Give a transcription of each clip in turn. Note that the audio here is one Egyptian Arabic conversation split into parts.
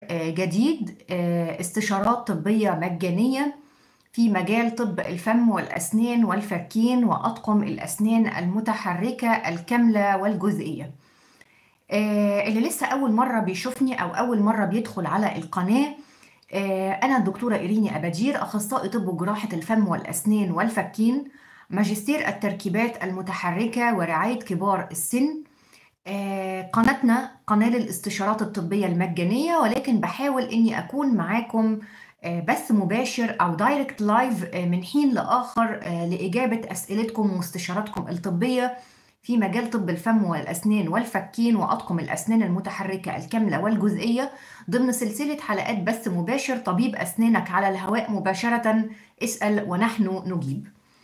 آه، جديد آه، استشارات طبية مجانية في مجال طب الفم والأسنان والفكين وأطقم الأسنان المتحركة الكاملة والجزئية آه، اللي لسه أول مرة بيشوفني أو أول مرة بيدخل على القناة آه، أنا الدكتورة إيريني أباجير أخصائي طب وجراحة الفم والأسنان والفكين ماجستير التركيبات المتحركة ورعاية كبار السن آه، قناتنا قناة للاستشارات الطبية المجانية ولكن بحاول إني أكون معاكم آه، بث مباشر أو دايركت لايف آه، من حين لآخر آه، لإجابة أسئلتكم واستشاراتكم الطبية في مجال طب الفم والأسنان والفكين وأطقم الأسنان المتحركة الكاملة والجزئية ضمن سلسلة حلقات بث مباشر طبيب أسنانك على الهواء مباشرة اسأل ونحن نجيب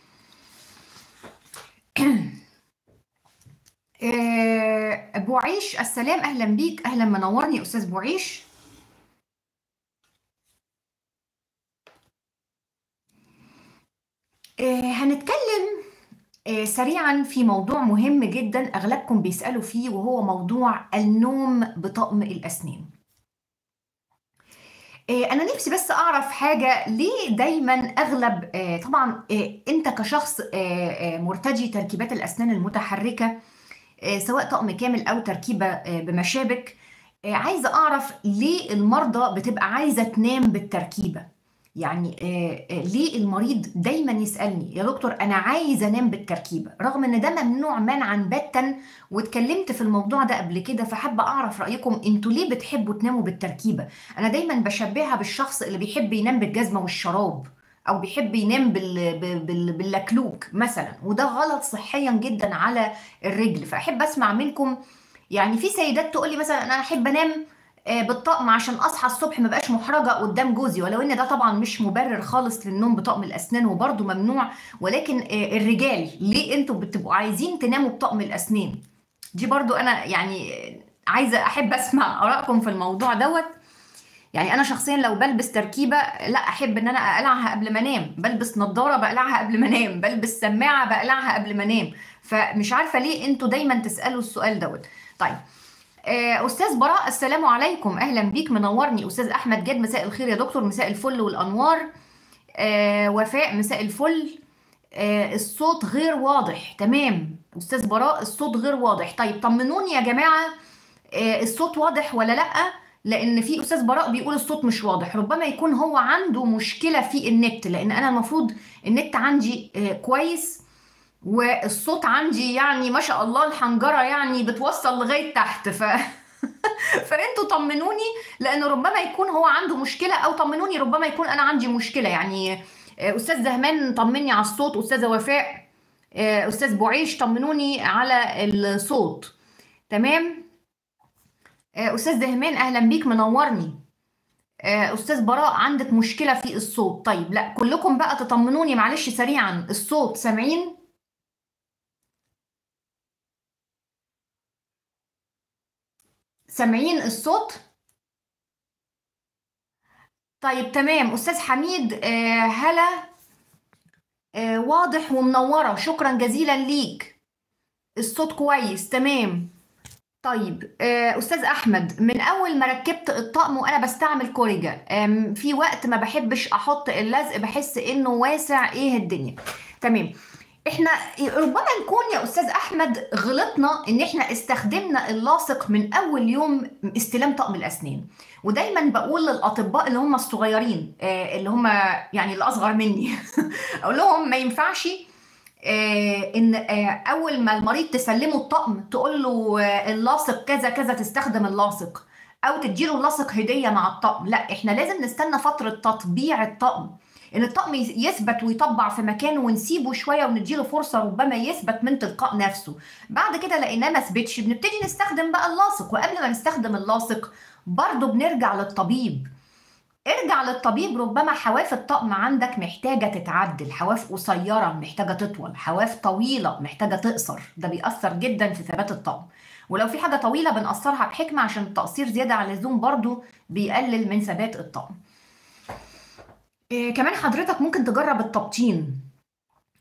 آه، بوعيش السلام أهلا بيك أهلا منورني أستاذ بوعيش آه، هنتكلم آه، سريعا في موضوع مهم جدا أغلبكم بيسألوا فيه وهو موضوع النوم بطقم الأسنان آه، أنا نفسي بس أعرف حاجة ليه دايما أغلب آه، طبعا آه، أنت كشخص آه، آه، مرتجي تركيبات الأسنان المتحركة آه، سواء طقم كامل أو تركيبة آه، بمشابك آه، عايزة أعرف ليه المرضى بتبقى عايزة تنام بالتركيبة يعني آه، آه، ليه المريض دايما يسألني يا دكتور أنا عايز أنام بالتركيبة رغم إن ده ممنوع منعا باتا واتكلمت في الموضوع ده قبل كده فحابة أعرف رأيكم أنتوا ليه بتحبوا تناموا بالتركيبة أنا دايما بشبهها بالشخص اللي بيحب ينام بالجزمة والشراب أو بيحب ينام بال... بال... بال... باللكلوك مثلا وده غلط صحيا جدا على الرجل فأحب أسمع منكم يعني في سيدات تقول لي مثلا أنا أحب أنام آه، بالطقم عشان اصحى الصبح ما بقاش محرجه قدام جوزي ولو ان ده طبعا مش مبرر خالص للنوم بطقم الاسنان وبرده ممنوع ولكن آه، الرجال ليه انتوا بتبقوا عايزين تناموا بطقم الاسنان دي برضو انا يعني آه، عايزه احب اسمع ارائكم في الموضوع دوت يعني انا شخصيا لو بلبس تركيبه لا احب ان انا اقلعها قبل ما انام بلبس نظاره بقلعها قبل ما انام بلبس سماعه بقلعها قبل ما انام فمش عارفه ليه انتوا دايما تسالوا السؤال دوت طيب آه، استاذ براء السلام عليكم اهلا بيك منورني استاذ احمد جاد مساء الخير يا دكتور مساء الفل والانوار آه، وفاء مساء الفل آه، الصوت غير واضح تمام استاذ براء الصوت غير واضح طيب طمنوني يا جماعه آه، الصوت واضح ولا لا لان في استاذ براء بيقول الصوت مش واضح ربما يكون هو عنده مشكله في النت لان انا المفروض النت عندي آه، كويس والصوت عندي يعني ما شاء الله الحنجره يعني بتوصل لغايه تحت ف فانتوا طمنوني لان ربما يكون هو عنده مشكله او طمنوني ربما يكون انا عندي مشكله يعني آه، استاذ زهمان طمني على الصوت استاذه وفاء آه، استاذ بوعيش طمنوني على الصوت تمام آه، استاذ دهمان اهلا بيك منورني آه، استاذ براء عندك مشكله في الصوت طيب لا كلكم بقى تطمنوني معلش سريعا الصوت سامعين سامعين الصوت طيب تمام استاذ حميد آه، هلا آه، واضح ومنوره شكرا جزيلا ليك الصوت كويس تمام طيب آه، استاذ احمد من اول ما ركبت الطقم وانا بستعمل كوريجا آم، في وقت ما بحبش احط اللزق بحس انه واسع ايه الدنيا تمام احنا ربما نكون يا استاذ احمد غلطنا ان احنا استخدمنا اللاصق من اول يوم استلام طقم الاسنان ودايما بقول للاطباء اللي هم الصغيرين آه، اللي هم يعني الاصغر مني اقول لهم ما ينفعش آه، ان آه، اول ما المريض تسلمه الطقم تقول له آه، اللاصق كذا كذا تستخدم اللاصق او تديله اللاصق هديه مع الطقم لا احنا لازم نستنى فتره تطبيع الطقم ان الطقم يس- يثبت ويطبع في مكانه ونسيبه شويه ونديله فرصه ربما يثبت من تلقاء نفسه بعد كده لقيناه ما ثبتش بنبتدي نستخدم بقى اللاصق وقبل ما نستخدم اللاصق برضه بنرجع للطبيب ارجع للطبيب ربما حواف الطقم عندك محتاجة تتعدل حواف قصيرة محتاجة تطول حواف طويلة محتاجة تقصر ده بيأثر جدا في ثبات الطقم ولو في حاجة طويلة بنقصرها بحكمة عشان التقصير زيادة عن اللزوم برضو بيقلل من ثبات الطقم إيه كمان حضرتك ممكن تجرب التبطين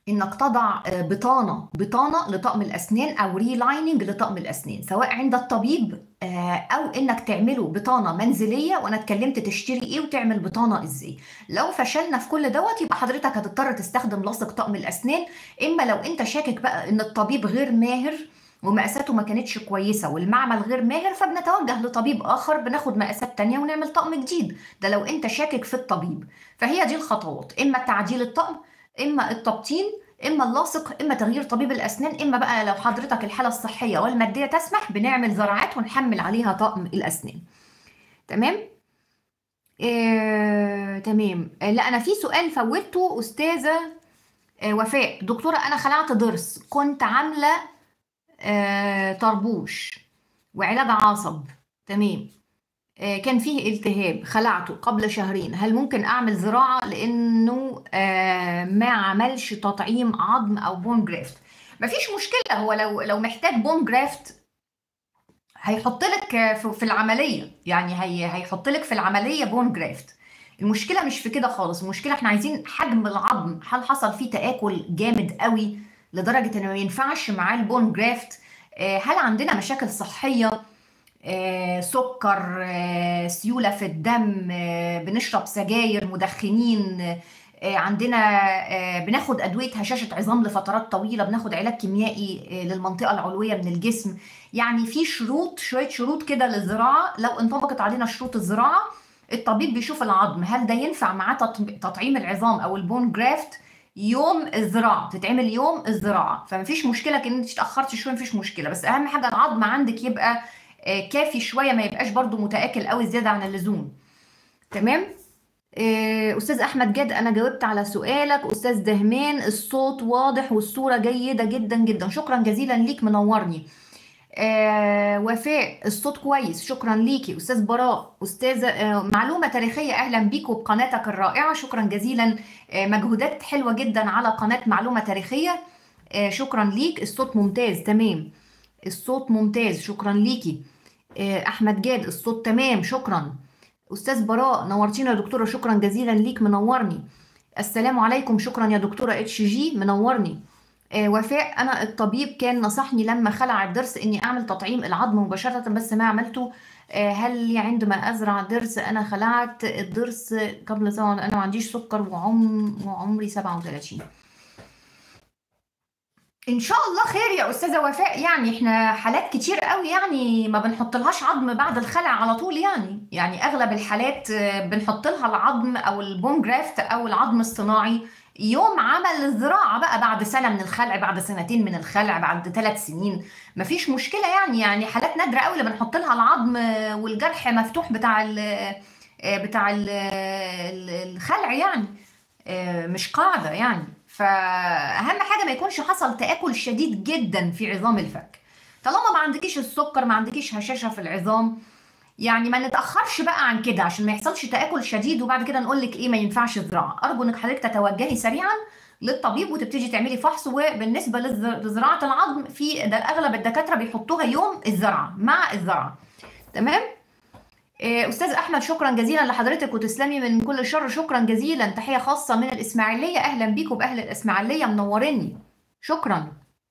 انك تضع آه، بطانه بطانه لطقم الاسنان او ريلايننج لطقم الاسنان سواء عند الطبيب آه، او انك تعمله بطانه منزليه وانا اتكلمت تشتري ايه وتعمل بطانه ازاي لو فشلنا في كل دوت يبقى حضرتك هتضطر تستخدم لاصق طقم الاسنان اما لو انت شاكك بقى ان الطبيب غير ماهر ومقاساته ما كانتش كويسة والمعمل غير ماهر فبنتوجه لطبيب آخر بناخد مقاسات تانية ونعمل طقم جديد ده لو انت شاكك في الطبيب فهي دي الخطوات اما تعديل الطقم اما التبطين اما اللاصق اما تغيير طبيب الاسنان اما بقى لو حضرتك الحاله الصحيه والماديه تسمح بنعمل زراعات ونحمل عليها طقم الاسنان تمام آه، تمام آه، لا انا في سؤال فوتته استاذه آه، وفاء دكتوره انا خلعت ضرس كنت عامله آه، طربوش وعلاج عصب تمام آه، كان فيه التهاب خلعته قبل شهرين هل ممكن اعمل زراعه لانه آه، ما عملش تطعيم عظم او بون جرافت مفيش مشكله هو لو لو محتاج بون جرافت هيحط لك في في العمليه يعني هي هيحط لك في العمليه بون جرافت المشكله مش في كده خالص المشكله احنا عايزين حجم العظم هل حصل فيه تاكل جامد قوي لدرجه انه ما ينفعش معاه البون جرافت آه، هل عندنا مشاكل صحيه آه، سكر آه، سيولة في الدم آه، بنشرب سجاير مدخنين آه، عندنا آه، بناخد أدوية هشاشة عظام لفترات طويلة بناخد علاج كيميائي آه، للمنطقة العلوية من الجسم يعني في شروط شوية شروط كده للزراعة لو انطبقت علينا شروط الزراعة الطبيب بيشوف العظم هل ده ينفع معاه تط- تطعيم العظام أو البون جرافت يوم الزراعة تتعمل يوم الزراعة فمفيش مشكلة ان انت اتأخرت شوية مفيش مشكلة بس أهم حاجة العظم عندك يبقى آه، كافي شويه ما يبقاش برضو متاكل قوي زياده عن اللزوم تمام آه، استاذ احمد جاد انا جاوبت على سؤالك استاذ دهمان الصوت واضح والصوره جيده جدا جدا شكرا جزيلا ليك منورني آه وفاء الصوت كويس شكرا ليكي استاذ براء استاذه آه معلومه تاريخيه اهلا بيك وبقناتك الرائعه شكرا جزيلا آه مجهودات حلوه جدا على قناه معلومه تاريخيه آه شكرا ليك الصوت ممتاز تمام الصوت ممتاز شكرا ليكي آه، احمد جاد الصوت تمام شكرا استاذ براء نورتينا يا دكتوره شكرا جزيلا ليك منورني السلام عليكم شكرا يا دكتوره اتش جي منورني آه، وفاء انا الطبيب كان نصحني لما خلع الضرس اني اعمل تطعيم العظم مباشره بس ما عملته آه، هل لي عندما ازرع ضرس انا خلعت الضرس قبل زمن انا ما عنديش سكر وعم وعمري 37 ان شاء الله خير يا استاذه وفاء يعني احنا حالات كتير قوي يعني ما بنحط لهاش عظم بعد الخلع على طول يعني يعني اغلب الحالات آه، بنحط لها العظم او البون جرافت او العظم الصناعي يوم عمل الزراعه بقى بعد سنه من الخلع بعد سنتين من الخلع بعد ثلاث سنين مفيش مشكله يعني يعني حالات نادره قوي اللي بنحط لها العظم آه، والجرح مفتوح بتاع ال آه، بتاع ال- ال- الخلع يعني آه، مش قاعدة يعني فأهم حاجة ما يكونش حصل تآكل شديد جدا في عظام الفك طالما ما عندكيش السكر ما عندكيش هشاشة في العظام يعني ما نتأخرش بقى عن كده عشان ما يحصلش تآكل شديد وبعد كده نقول لك ايه ما ينفعش زراعة أرجو انك حضرتك تتوجهي سريعا للطبيب وتبتدي تعملي فحص وبالنسبة للز- لزراعة العظم في ده أغلب الدكاترة بيحطوها يوم الزرعة مع الزرعة تمام إيه، استاذ احمد شكرا جزيلا لحضرتك وتسلمي من كل شر شكرا جزيلا تحيه خاصه من الاسماعيليه اهلا بيكم باهل الاسماعيليه منوريني شكرا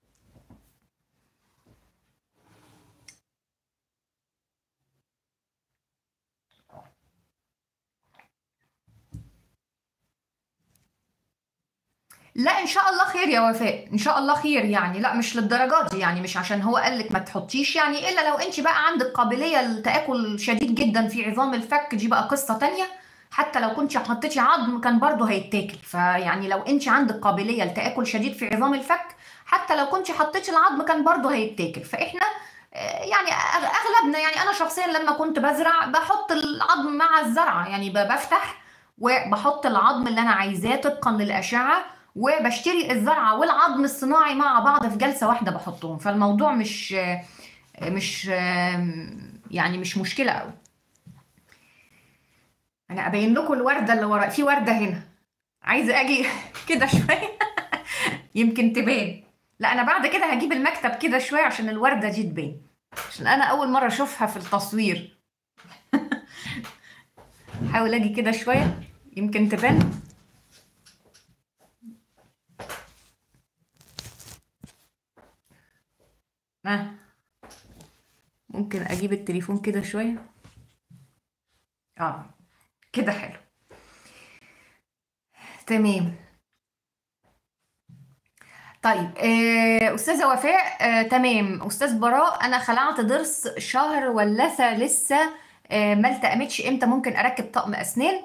لا ان شاء الله خير يا وفاء ان شاء الله خير يعني لا مش للدرجات دي يعني مش عشان هو قال لك ما تحطيش يعني الا لو انت بقى عندك قابليه للتاكل شديد جدا في عظام الفك دي بقى قصه تانية حتى لو كنت حطيتي عظم كان برضه هيتاكل فيعني لو انت عندك قابليه لتاكل شديد في عظام الفك حتى لو كنت حطيتي العظم كان برضه هيتاكل فاحنا آه، يعني أغ- اغلبنا يعني انا شخصيا لما كنت بزرع بحط العظم مع الزرعه يعني ب- بفتح وبحط العظم اللي انا عايزاه طبقا للاشعه وبشتري الزرعه والعظم الصناعي مع بعض في جلسه واحده بحطهم فالموضوع مش مش يعني مش مشكله قوي انا ابين لكم الورده اللي ورا في ورده هنا عايزه اجي كده شويه يمكن تبان لا انا بعد كده هجيب المكتب كده شويه عشان الورده دي تبان عشان انا اول مره اشوفها في التصوير حاول اجي كده شويه يمكن تبان ممكن اجيب التليفون كده شويه اه كده حلو تمام طيب آه، أستاذة وفاء آه، تمام أستاذ براء أنا خلعت ضرس شهر واللثة لسه آه، ما التأمتش إمتى ممكن أركب طقم أسنان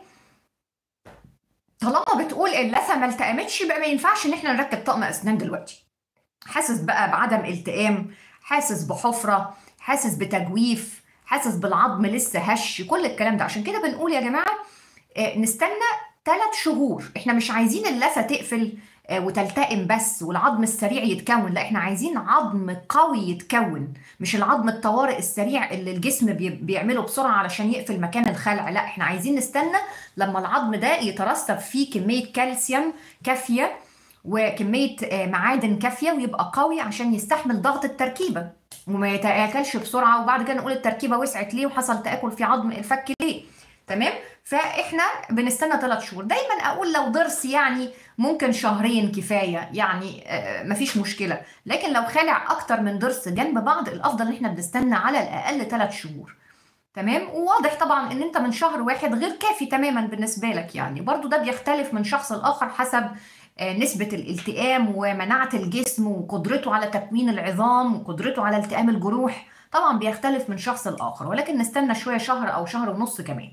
طالما بتقول اللثة ما التأمتش يبقى ما ينفعش إن إحنا نركب طقم أسنان دلوقتي حاسس بقى بعدم التئام حاسس بحفرة حاسس بتجويف حاسس بالعظم لسه هش كل الكلام ده عشان كده بنقول يا جماعة آه، نستنى ثلاث شهور احنا مش عايزين اللثة تقفل آه، وتلتئم بس والعظم السريع يتكون لا احنا عايزين عظم قوي يتكون مش العظم الطوارئ السريع اللي الجسم بي- بيعمله بسرعة علشان يقفل مكان الخلع لا احنا عايزين نستنى لما العظم ده يترسب فيه كمية كالسيوم كافية وكمية آه، معادن كافية ويبقى قوي عشان يستحمل ضغط التركيبة وما يتآكلش بسرعة وبعد كده نقول التركيبة وسعت ليه وحصل تآكل في عظم الفك ليه تمام فاحنا بنستنى ثلاث شهور دايما اقول لو ضرس يعني ممكن شهرين كفايه يعني آه، مفيش مشكله لكن لو خالع اكتر من ضرس جنب بعض الافضل ان احنا بنستنى على الاقل ثلاث شهور تمام وواضح طبعا ان انت من شهر واحد غير كافي تماما بالنسبه لك يعني برضو ده بيختلف من شخص لاخر حسب آه، نسبة الالتئام ومناعة الجسم وقدرته على تكوين العظام وقدرته على التئام الجروح طبعا بيختلف من شخص لآخر ولكن نستنى شوية شهر أو شهر ونص كمان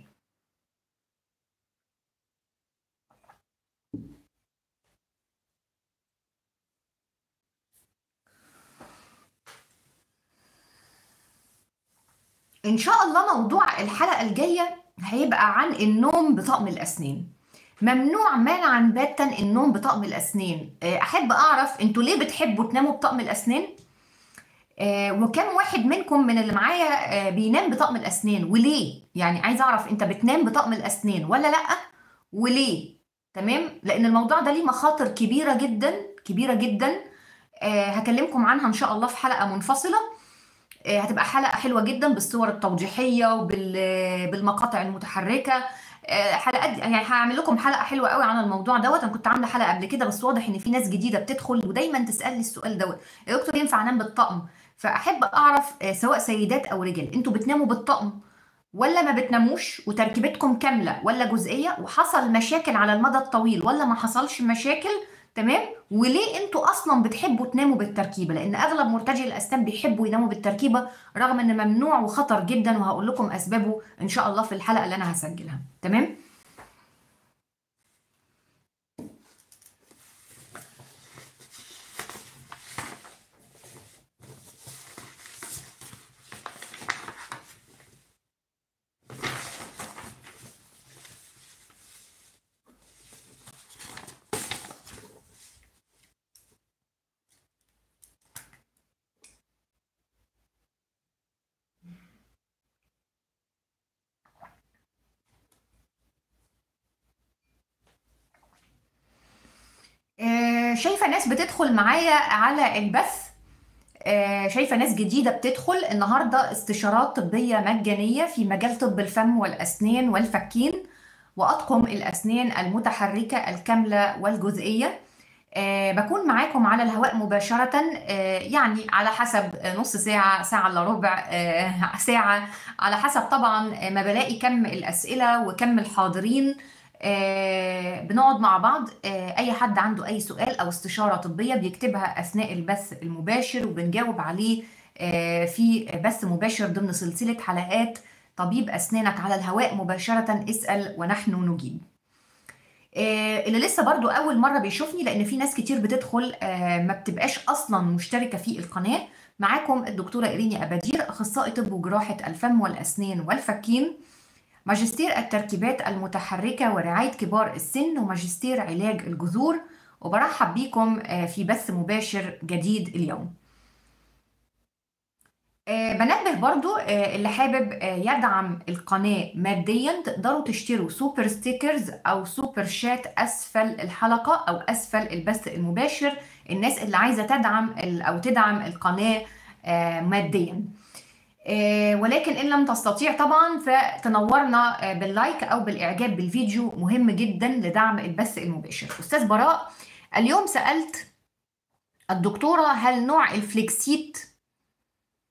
إن شاء الله موضوع الحلقة الجاية هيبقى عن النوم بطقم الأسنان ممنوع منعا باتا النوم بطقم الأسنان آه، أحب أعرف أنتوا ليه بتحبوا تناموا بطقم الأسنان آه، وكم واحد منكم من اللي معايا آه، بينام بطقم الأسنان وليه يعني عايز أعرف أنت بتنام بطقم الأسنان ولا لأ وليه تمام لأن الموضوع ده ليه مخاطر كبيرة جدا كبيرة جدا آه، هكلمكم عنها إن شاء الله في حلقة منفصلة آه، هتبقى حلقة حلوة جدا بالصور التوضيحية وبالمقاطع المتحركة آه، حلقات يعني هعمل لكم حلقة حلوة قوي عن الموضوع دوت انا كنت عاملة حلقة قبل كده بس واضح ان في ناس جديدة بتدخل ودايما تسألني السؤال دوت يا دكتور ينفع انام بالطقم فاحب اعرف آه، سواء سيدات او رجال انتوا بتناموا بالطقم ولا ما بتناموش وتركيبتكم كاملة ولا جزئية وحصل مشاكل على المدى الطويل ولا ما حصلش مشاكل تمام وليه انتوا اصلا بتحبوا تناموا بالتركيبه لان اغلب مرتجي الاسنان بيحبوا يناموا بالتركيبه رغم ان ممنوع وخطر جدا وهقول لكم اسبابه ان شاء الله في الحلقه اللي انا هسجلها تمام آه، شايفه ناس بتدخل معايا على البث آه، شايفه ناس جديده بتدخل النهارده استشارات طبيه مجانيه في مجال طب الفم والاسنان والفكين واطقم الاسنان المتحركه الكامله والجزئيه آه، بكون معاكم على الهواء مباشرة آه، يعني على حسب نص ساعة ساعة إلا ربع آه، ساعة على حسب طبعا ما بلاقي كم الأسئلة وكم الحاضرين آه، بنقعد مع بعض آه، أي حد عنده أي سؤال أو استشارة طبية بيكتبها أثناء البث المباشر وبنجاوب عليه آه، في بث مباشر ضمن سلسلة حلقات طبيب أسنانك على الهواء مباشرة اسأل ونحن نجيب آه، اللي لسه برضو اول مره بيشوفني لان في ناس كتير بتدخل آه، ما بتبقاش اصلا مشتركه في القناه معاكم الدكتوره ايريني اباجير اخصائي طب وجراحه الفم والاسنان والفكين ماجستير التركيبات المتحركه ورعايه كبار السن وماجستير علاج الجذور وبرحب بيكم آه، في بث مباشر جديد اليوم آه، بنبه برضو آه، اللي حابب آه، يدعم القناة ماديا تقدروا تشتروا سوبر ستيكرز أو سوبر شات أسفل الحلقة أو أسفل البث المباشر الناس اللي عايزة تدعم ال- أو تدعم القناة آه، ماديا آه، ولكن إن لم تستطيع طبعا فتنورنا آه، باللايك أو بالإعجاب بالفيديو مهم جدا لدعم البث المباشر أستاذ براء اليوم سألت الدكتورة هل نوع الفليكسيت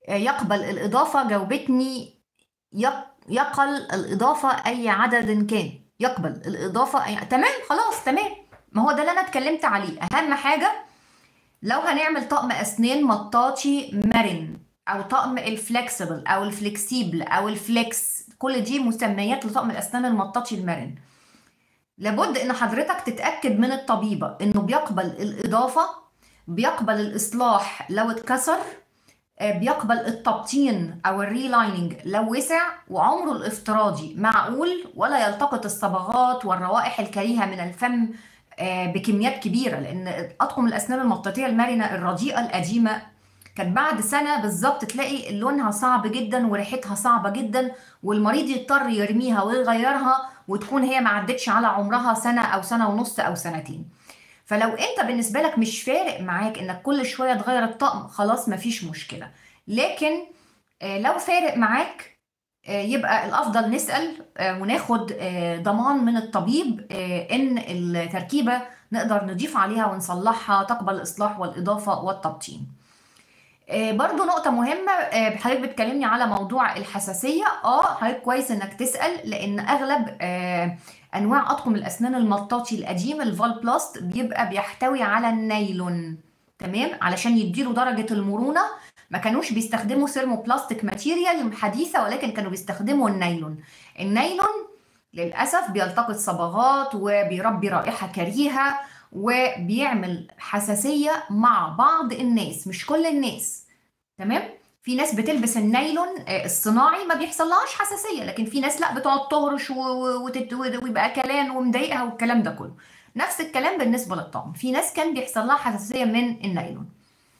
يقبل الإضافة جاوبتني يق- يقل الإضافة أي عدد كان يقبل الإضافة أي... تمام خلاص تمام ما هو ده اللي أنا اتكلمت عليه أهم حاجة لو هنعمل طقم أسنان مطاطي مرن أو طقم الفلكسبل أو الفلكسيبل أو الفليكس كل دي مسميات لطقم الأسنان المطاطي المرن لابد ان حضرتك تتاكد من الطبيبه انه بيقبل الاضافه بيقبل الاصلاح لو اتكسر آه، بيقبل التبطين او الريلايننج لو وسع وعمره الافتراضي معقول ولا يلتقط الصبغات والروائح الكريهه من الفم آه، بكميات كبيره لان اطقم الاسنان المطاطيه المرنه الرديئه القديمه كان بعد سنه بالظبط تلاقي لونها صعب جدا وريحتها صعبه جدا والمريض يضطر يرميها ويغيرها وتكون هي ما عدتش على عمرها سنه او سنه ونص او سنتين فلو انت بالنسبه لك مش فارق معاك انك كل شويه تغير الطقم خلاص مفيش مشكله لكن آه، لو فارق معاك آه، يبقى الافضل نسال آه، وناخد آه، ضمان من الطبيب آه، ان التركيبه نقدر نضيف عليها ونصلحها تقبل الاصلاح والاضافه والتبطين آه، برضو نقطة مهمة آه، حضرتك بتكلمني على موضوع الحساسية اه حضرتك كويس انك تسأل لان اغلب آه، انواع اطقم الاسنان المطاطي القديم الفال بلاست بيبقى بيحتوي على النايلون تمام علشان يديله درجة المرونة ما كانوش بيستخدموا سيرمو بلاستيك ماتيريال حديثة ولكن كانوا بيستخدموا النايلون النايلون للأسف بيلتقط صبغات وبيربي رائحة كريهة وبيعمل حساسية مع بعض الناس مش كل الناس تمام في ناس بتلبس النايلون آه، الصناعي ما بيحصلهاش حساسية لكن في ناس لا بتقعد تهرش و- و- وتت- ويبقى كلام ومضايقها والكلام ده كله نفس الكلام بالنسبة للطقم في ناس كان بيحصل لها حساسية من النايلون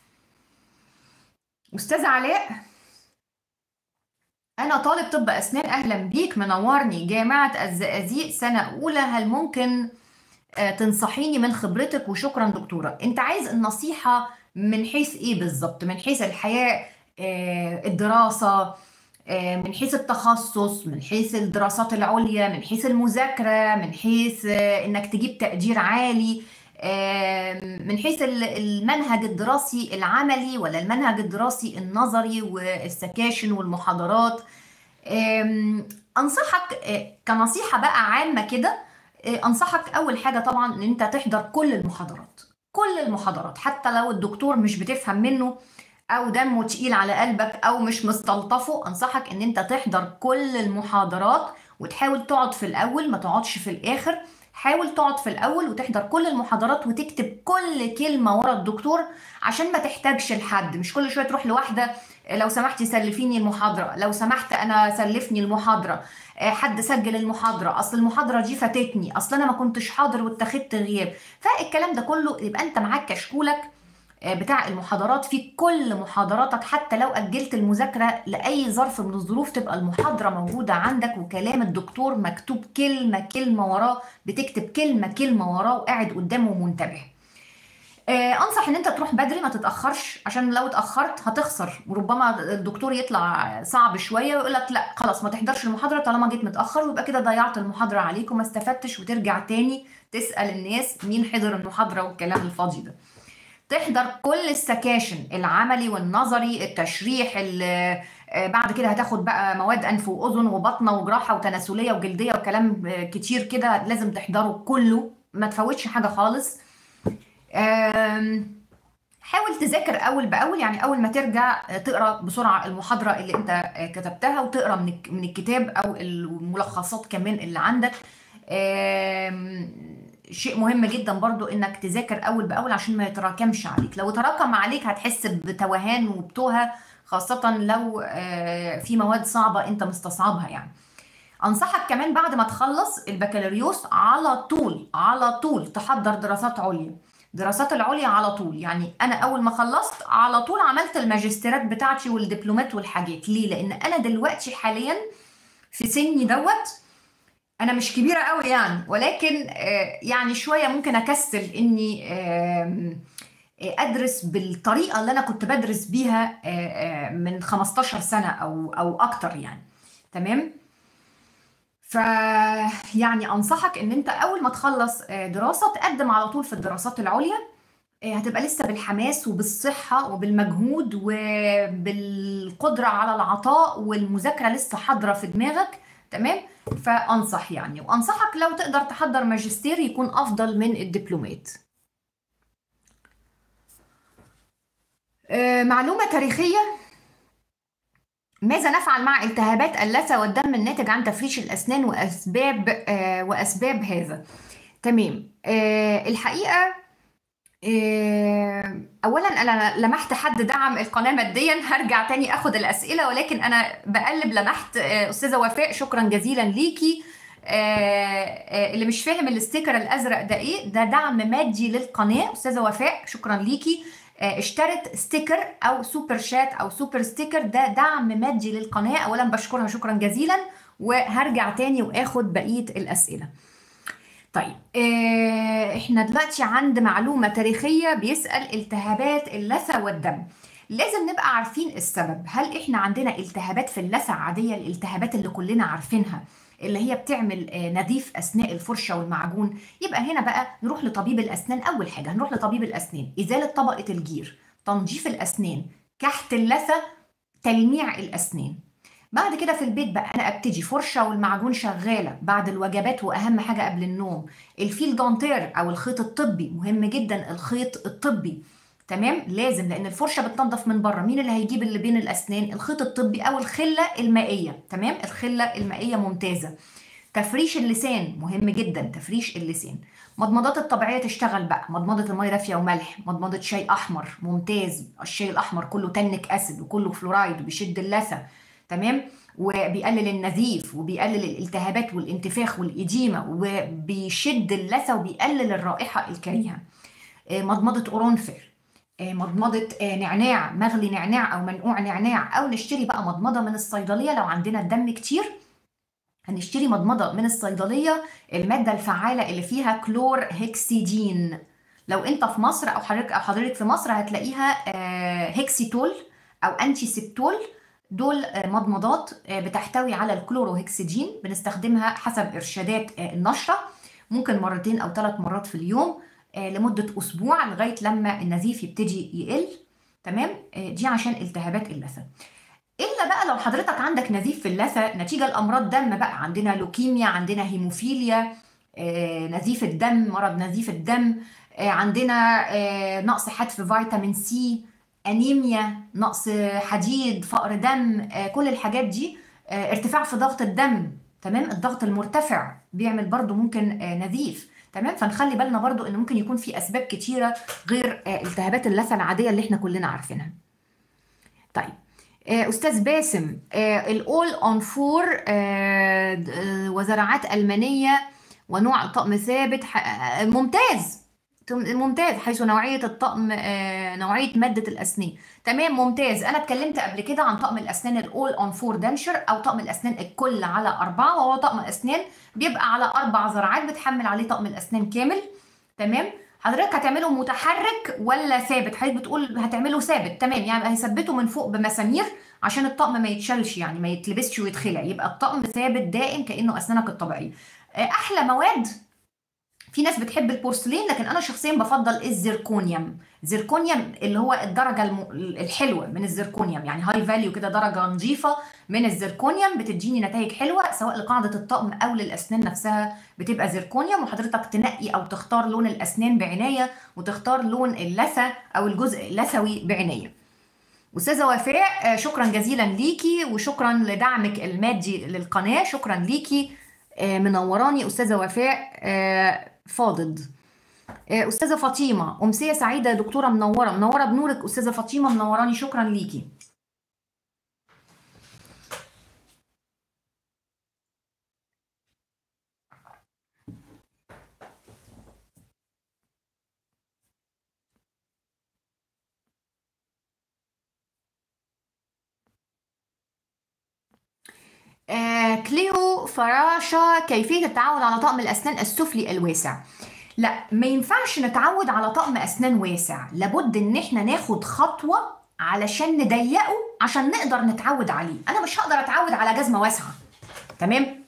أستاذ علاء أنا طالب طب أسنان أهلا بيك منورني جامعة الزقازيق سنة أولى هل ممكن آه، تنصحيني من خبرتك وشكرا دكتورة انت عايز النصيحة من حيث ايه بالظبط من حيث الحياة آه، الدراسة آه، من حيث التخصص من حيث الدراسات العليا من حيث المذاكرة من حيث آه، انك تجيب تقدير عالي آه، من حيث ال- المنهج الدراسي العملي ولا المنهج الدراسي النظري والسكاشن والمحاضرات آم، انصحك آه، كنصيحة بقى عامة كده آه، انصحك اول حاجه طبعا ان انت تحضر كل المحاضرات كل المحاضرات حتى لو الدكتور مش بتفهم منه او دمه تقيل على قلبك او مش مستلطفه انصحك ان انت تحضر كل المحاضرات وتحاول تقعد في الاول ما تقعدش في الاخر حاول تقعد في الاول وتحضر كل المحاضرات وتكتب كل كلمه ورا الدكتور عشان ما تحتاجش لحد مش كل شويه تروح لواحده لو سمحتي سلفيني المحاضره لو سمحت انا سلفني المحاضره آه، حد سجل المحاضرة أصل المحاضرة دي فاتتني أصل أنا ما كنتش حاضر واتخذت غياب فالكلام ده كله يبقى أنت معاك كشكولك آه، بتاع المحاضرات في كل محاضراتك حتى لو أجلت المذاكرة لأي ظرف من الظروف تبقى المحاضرة موجودة عندك وكلام الدكتور مكتوب كلمة كلمة وراه بتكتب كلمة كلمة وراه وقاعد قدامه منتبه آه، انصح ان انت تروح بدري ما تتاخرش عشان لو اتاخرت هتخسر وربما الدكتور يطلع صعب شويه ويقول لك لا خلاص ما تحضرش المحاضره طالما جيت متاخر ويبقى كده ضيعت المحاضره عليك وما استفدتش وترجع تاني تسال الناس مين حضر المحاضره والكلام الفاضي ده تحضر كل السكاشن العملي والنظري التشريح ال- آه، بعد كده هتاخد بقى مواد انف واذن وبطنه وجراحه وتناسليه وجلديه وكلام آه، كتير كده لازم تحضره كله ما تفوتش حاجه خالص آم، حاول تذاكر اول باول يعني اول ما ترجع آه، تقرا بسرعه المحاضره اللي انت آه، كتبتها وتقرا من الك- من الكتاب او الملخصات كمان اللي عندك آم، شيء مهم جدا برضو انك تذاكر اول باول عشان ما يتراكمش عليك لو تراكم عليك هتحس بتوهان وبتوهه خاصه لو آه، في مواد صعبه انت مستصعبها يعني انصحك كمان بعد ما تخلص البكالوريوس على طول على طول تحضر دراسات عليا دراسات العليا على طول يعني انا اول ما خلصت على طول عملت الماجستيرات بتاعتي والدبلومات والحاجات ليه لان انا دلوقتي حاليا في سني دوت انا مش كبيره قوي يعني ولكن آه، يعني شويه ممكن اكسل اني آم، آه، ادرس بالطريقه اللي انا كنت بدرس بيها آه، آه، من 15 سنه او او اكتر يعني تمام ف يعني انصحك ان انت اول ما تخلص آه، دراسه تقدم على طول في الدراسات العليا آه، هتبقى لسه بالحماس وبالصحة وبالمجهود وبالقدرة على العطاء والمذاكرة لسه حاضرة في دماغك تمام فأنصح يعني وأنصحك لو تقدر تحضر ماجستير يكون أفضل من الدبلومات آه، معلومة تاريخية ماذا نفعل مع التهابات اللثة والدم الناتج عن تفريش الأسنان وأسباب آه، وأسباب هذا تمام آه، الحقيقة آه، اولا انا لمحت حد دعم القناه ماديا هرجع تاني اخد الاسئله ولكن انا بقلب لمحت آه، استاذه وفاء شكرا جزيلا ليكي آه، اللي مش فاهم الاستيكر الازرق ده ايه ده دعم مادي للقناه استاذه وفاء شكرا ليكي اشترت ستيكر او سوبر شات او سوبر ستيكر ده دعم مادي للقناه اولا بشكرها شكرا جزيلا وهرجع تاني واخد بقيه الاسئله طيب آه، احنا دلوقتي عند معلومة تاريخية بيسأل التهابات اللثة والدم لازم نبقى عارفين السبب هل احنا عندنا التهابات في اللثة عادية الالتهابات اللي كلنا عارفينها اللي هي بتعمل آه، نزيف اثناء الفرشه والمعجون يبقى هنا بقى نروح لطبيب الاسنان اول حاجه هنروح لطبيب الاسنان ازاله طبقه الجير تنظيف الاسنان كحت اللثه تلميع الاسنان بعد كده في البيت بقى انا ابتدي فرشه والمعجون شغاله بعد الوجبات واهم حاجه قبل النوم الفيل دانتير او الخيط الطبي مهم جدا الخيط الطبي تمام لازم لان الفرشه بتنضف من بره مين اللي هيجيب اللي بين الاسنان الخيط الطبي او الخله المائيه تمام الخله المائيه ممتازه تفريش اللسان مهم جدا تفريش اللسان مضمضات الطبيعيه تشتغل بقى مضمضه الميه دافيه وملح مضمضه شاي احمر ممتاز الشاي الاحمر كله تنك اسيد وكله فلورايد وبيشد اللثه تمام وبيقلل النزيف وبيقلل الالتهابات والانتفاخ والإديمة وبيشد اللثة وبيقلل الرائحة الكريهة آه، مضمضة قرنفل آه، مضمضة آه، نعناع مغلي نعناع أو منقوع نعناع أو نشتري بقى مضمضة من الصيدلية لو عندنا الدم كتير هنشتري مضمضة من الصيدلية المادة الفعالة اللي فيها كلور هيكسيدين لو انت في مصر او حضرتك او حضرتك في مصر هتلاقيها هيكسيتول او انتي سيبتول دول آه، مضمضات آه، بتحتوي على الكلوروهكسجين بنستخدمها حسب ارشادات آه، النشره ممكن مرتين او ثلاث مرات في اليوم لمده اسبوع لغايه لما النزيف يبتدي يقل تمام دي عشان التهابات اللثه الا بقى لو حضرتك عندك نزيف في اللثه نتيجه لامراض دم بقى عندنا لوكيميا عندنا هيموفيليا نزيف الدم مرض نزيف الدم عندنا نقص حاد في فيتامين سي انيميا نقص حديد فقر دم آه، كل الحاجات دي آه، ارتفاع في ضغط الدم تمام الضغط المرتفع بيعمل برضو ممكن آه، نزيف تمام فنخلي بالنا برضو ان ممكن يكون في اسباب كتيره غير التهابات اللثه العاديه اللي احنا كلنا عارفينها طيب استاذ باسم الاول اون فور وزراعات المانيه ونوع طقم ثابت ممتاز ممتاز حيث نوعية الطقم آه، نوعية مادة الأسنان تمام ممتاز أنا اتكلمت قبل كده عن طقم الأسنان الأول أون فور دنشر أو طقم الأسنان الكل على أربعة وهو طقم أسنان بيبقى على أربع زرعات بتحمل عليه طقم الأسنان كامل تمام حضرتك هتعمله متحرك ولا ثابت حضرتك بتقول هتعمله ثابت تمام يعني هيثبته من فوق بمسامير عشان الطقم ما يتشالش يعني ما يتلبسش ويتخلع يبقى الطقم ثابت دائم كأنه أسنانك الطبيعية آه، أحلى مواد في ناس بتحب البورسلين لكن انا شخصيا بفضل الزركونيوم زركونيوم اللي هو الدرجه الم... الحلوه من الزركونيوم يعني هاي فاليو كده درجه نظيفه من الزركونيوم بتديني نتائج حلوه سواء لقاعده الطقم او للاسنان نفسها بتبقى زركونيوم وحضرتك تنقي او تختار لون الاسنان بعنايه وتختار لون اللثه او الجزء اللثوي بعنايه استاذه وفاء شكرا جزيلا ليكي وشكرا لدعمك المادي للقناه شكرا ليكي آه، منوراني استاذه وفاء آه، فاضد آه، استاذه فاطمه امسيه سعيده دكتوره منوره منوره بنورك استاذه فاطمه منوراني شكرا ليكي آه كليو فراشة كيفية التعود على طقم الأسنان السفلي الواسع لا ما ينفعش نتعود على طقم أسنان واسع لابد إن احنا ناخد خطوة علشان نضيقه عشان نقدر نتعود عليه أنا مش هقدر أتعود على جزمة واسعة تمام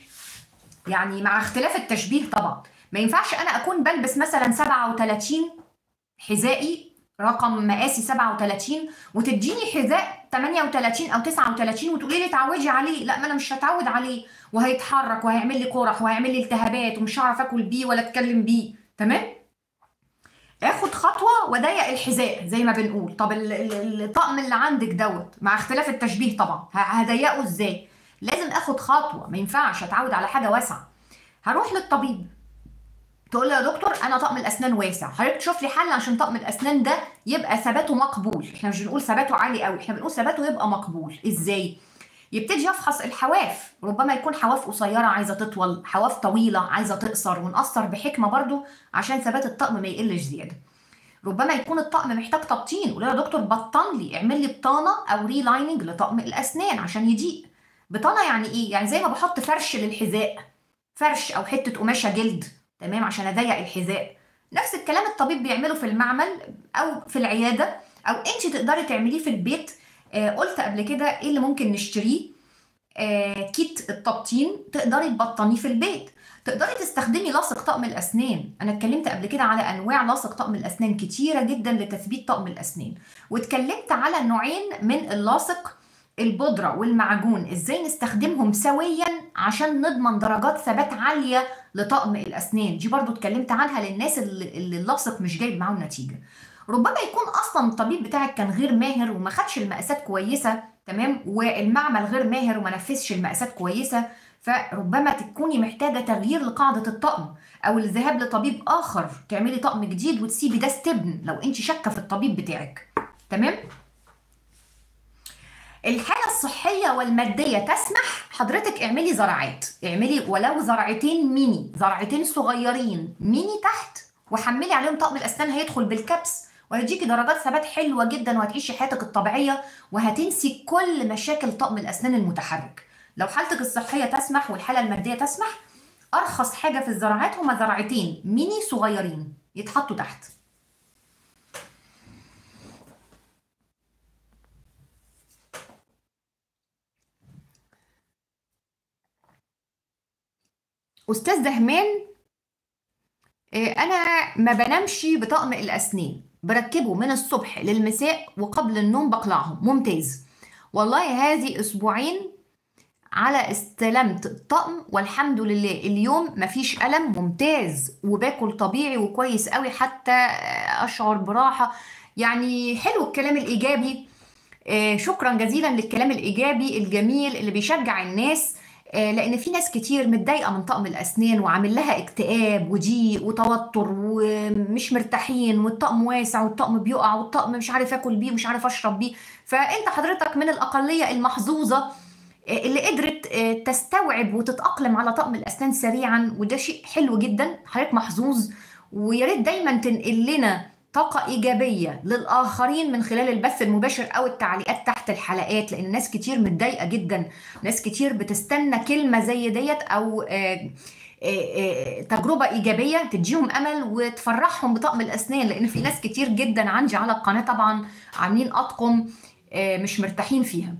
يعني مع اختلاف التشبيه طبعا ما ينفعش أنا أكون بلبس مثلا 37 حذائي رقم مقاسي 37 وتديني حذاء 38 او 39 وتقولي لي اتعودي عليه لا ما انا مش هتعود عليه وهيتحرك وهيعمل لي قرح وهيعمل لي التهابات ومش هعرف اكل بيه ولا اتكلم بيه تمام اخد خطوه واضيق الحذاء زي ما بنقول طب ال- ال- الطقم اللي عندك دوت مع اختلاف التشبيه طبعا ه- هضيقه ازاي لازم اخد خطوه ما ينفعش اتعود على حاجه واسعه هروح للطبيب تقول لي يا دكتور انا طقم الاسنان واسع حضرتك تشوف لي حل عشان طقم الاسنان ده يبقى ثباته مقبول احنا مش بنقول ثباته عالي قوي احنا بنقول ثباته يبقى مقبول ازاي يبتدي يفحص الحواف ربما يكون حواف قصيره عايزه تطول حواف طويله عايزه تقصر ونقصر بحكمه برضو عشان ثبات الطقم ما يقلش زياده ربما يكون الطقم محتاج تبطين قول له يا دكتور بطن لي اعمل لي بطانه او ريلايننج لطقم الاسنان عشان يضيق بطانه يعني ايه يعني زي ما بحط فرش للحذاء فرش او حته قماشه جلد تمام عشان اضيق الحذاء نفس الكلام الطبيب بيعمله في المعمل او في العياده او انت تقدري تعمليه في البيت آه قلت قبل كده ايه اللي ممكن نشتريه آه كيت التبطين تقدري تبطنيه في البيت تقدري تستخدمي لاصق طقم الاسنان انا اتكلمت قبل كده على انواع لاصق طقم الاسنان كتيره جدا لتثبيت طقم الاسنان واتكلمت على نوعين من اللاصق البودرة والمعجون ازاي نستخدمهم سويا عشان نضمن درجات ثبات عالية لطقم الأسنان دي برضو اتكلمت عنها للناس اللي, اللي اللاصق مش جايب معاهم نتيجة ربما يكون أصلا الطبيب بتاعك كان غير ماهر وما خدش المقاسات كويسة تمام والمعمل غير ماهر وما نفذش المقاسات كويسة فربما تكوني محتاجة تغيير لقاعدة الطقم أو الذهاب لطبيب آخر تعملي طقم جديد وتسيبي ده استبن لو أنت شاكة في الطبيب بتاعك تمام؟ الحالة الصحية والمادية تسمح حضرتك اعملي زرعات اعملي ولو زرعتين ميني زرعتين صغيرين ميني تحت وحملي عليهم طقم الأسنان هيدخل بالكبس وهيديكي درجات ثبات حلوة جدا وهتعيشي حياتك الطبيعية وهتنسي كل مشاكل طقم الأسنان المتحرك لو حالتك الصحية تسمح والحالة المادية تسمح أرخص حاجة في الزراعات هما زرعتين ميني صغيرين يتحطوا تحت استاذ دهمان انا ما بنامش بطقم الاسنان بركبه من الصبح للمساء وقبل النوم بقلعهم ممتاز والله هذه اسبوعين على استلمت الطقم والحمد لله اليوم مفيش ألم ممتاز وباكل طبيعي وكويس قوي حتى أشعر براحة يعني حلو الكلام الإيجابي شكرا جزيلا للكلام الإيجابي الجميل اللي بيشجع الناس لان في ناس كتير متضايقه من طقم الاسنان وعامل لها اكتئاب وضيق وتوتر ومش مرتاحين والطقم واسع والطقم بيقع والطقم مش عارف اكل بيه ومش عارف اشرب بيه فانت حضرتك من الاقليه المحظوظه اللي قدرت تستوعب وتتاقلم على طقم الاسنان سريعا وده شيء حلو جدا حضرتك محظوظ ويا ريت دايما تنقل لنا طاقة إيجابية للآخرين من خلال البث المباشر أو التعليقات تحت الحلقات لأن ناس كتير متضايقة جدا ناس كتير بتستنى كلمة زي ديت أو آآ آآ تجربة إيجابية تديهم أمل وتفرحهم بطقم الأسنان لأن في ناس كتير جدا عندي على القناة طبعا عاملين أطقم مش مرتاحين فيها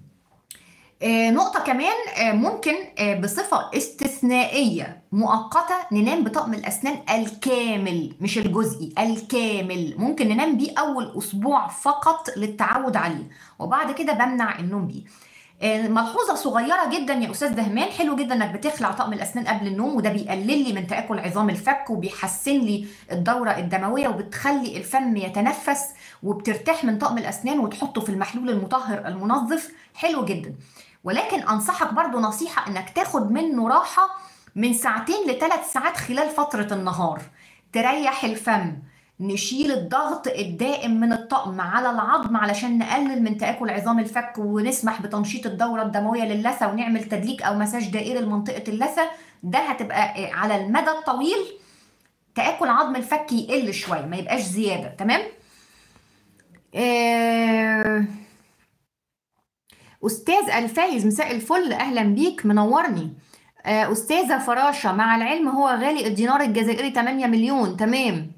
نقطة كمان ممكن بصفة استثنائية مؤقتة ننام بطقم الأسنان الكامل مش الجزئي الكامل ممكن ننام بيه أول أسبوع فقط للتعود عليه وبعد كده بمنع النوم بيه ملحوظة صغيرة جدا يا أستاذ دهمان حلو جدا إنك بتخلع طقم الأسنان قبل النوم وده بيقلل لي من تآكل عظام الفك وبيحسن لي الدورة الدموية وبتخلي الفم يتنفس وبترتاح من طقم الأسنان وتحطه في المحلول المطهر المنظف حلو جدا ولكن انصحك برضو نصيحة انك تاخد منه راحة من ساعتين لثلاث ساعات خلال فترة النهار تريح الفم نشيل الضغط الدائم من الطقم على العظم علشان نقلل من تآكل عظام الفك ونسمح بتنشيط الدورة الدموية للثة ونعمل تدليك أو مساج دائري لمنطقة اللثة ده هتبقى على المدى الطويل تآكل عظم الفك يقل شوية ما يبقاش زيادة تمام؟ آه أستاذ الفايز مساء الفل أهلا بيك منورني أستاذة فراشة مع العلم هو غالي الدينار الجزائري 8 مليون تمام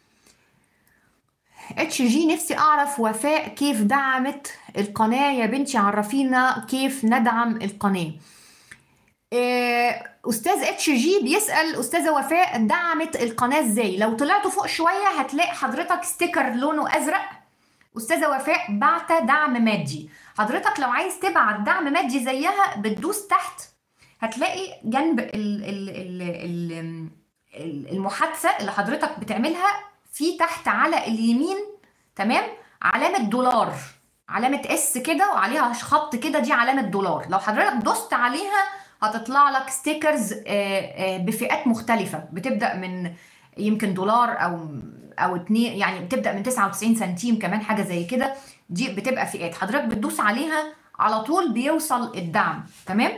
اتش جي نفسي أعرف وفاء كيف دعمت القناة يا بنتي عرفينا كيف ندعم القناة آه، استاذ اتش جي بيسال استاذه وفاء دعمت القناه ازاي لو طلعتوا فوق شويه هتلاقي حضرتك ستيكر لونه ازرق استاذه وفاء بعت دعم مادي حضرتك لو عايز تبعت دعم مادي زيها بتدوس تحت هتلاقي جنب ال ال ال ال ال- المحادثه اللي حضرتك بتعملها في تحت على اليمين تمام علامه دولار علامه اس كده وعليها خط كده دي علامه دولار لو حضرتك دوست عليها هتطلع لك ستيكرز بفئات مختلفه بتبدا من يمكن دولار او او اتنين يعني بتبدا من 99 سنتيم كمان حاجه زي كده دي بتبقى فئات حضرتك بتدوس عليها على طول بيوصل الدعم تمام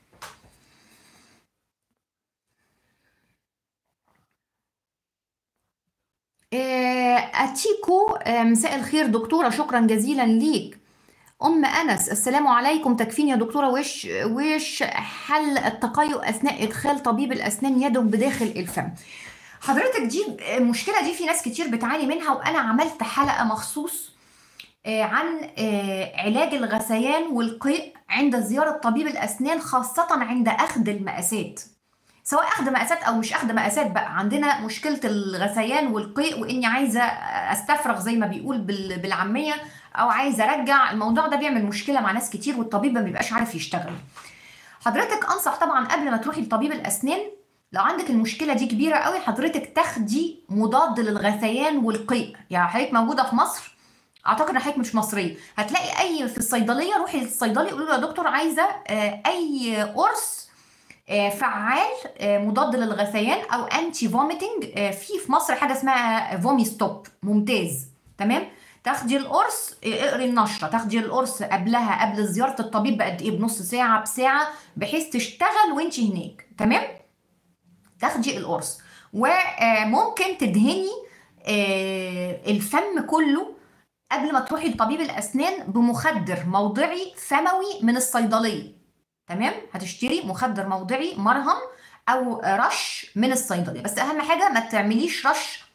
آه، أتيكو آه، مساء الخير دكتورة شكرا جزيلا ليك أم أنس السلام عليكم تكفيني يا دكتورة وش وش حل التقيؤ أثناء إدخال طبيب الأسنان يده بداخل الفم حضرتك دي المشكلة دي في ناس كتير بتعاني منها وأنا عملت حلقة مخصوص آه، عن آه، علاج الغثيان والقيء عند زيارة طبيب الأسنان خاصة عند أخذ المقاسات سواء اخذ مقاسات او مش اخذ مقاسات بقى عندنا مشكله الغثيان والقيء واني عايزه استفرغ زي ما بيقول بال- بالعاميه او عايزه ارجع الموضوع ده بيعمل مشكله مع ناس كتير والطبيب ما بيبقاش عارف يشتغل حضرتك انصح طبعا قبل ما تروحي لطبيب الاسنان لو عندك المشكله دي كبيره قوي حضرتك تاخدي مضاد للغثيان والقيء يعني حضرتك موجوده في مصر اعتقد ان حضرتك مش مصريه هتلاقي اي في الصيدليه روحي للصيدلي قولوا له يا دكتور عايزه آه، اي قرص آه، فعال آه، مضاد للغثيان او انتي فوميتنج في في مصر حاجه اسمها فومي ستوب ممتاز تمام تاخدي القرص آه، اقري النشره تاخدي القرص قبلها قبل زياره الطبيب بقد ايه بنص ساعه بساعه بحيث تشتغل وانت هناك تمام تاخدي القرص وممكن تدهني آه، الفم كله قبل ما تروحي لطبيب الاسنان بمخدر موضعي فموي من الصيدليه تمام هتشتري مخدر موضعي مرهم او رش من الصيدليه بس اهم حاجه ما تعمليش رش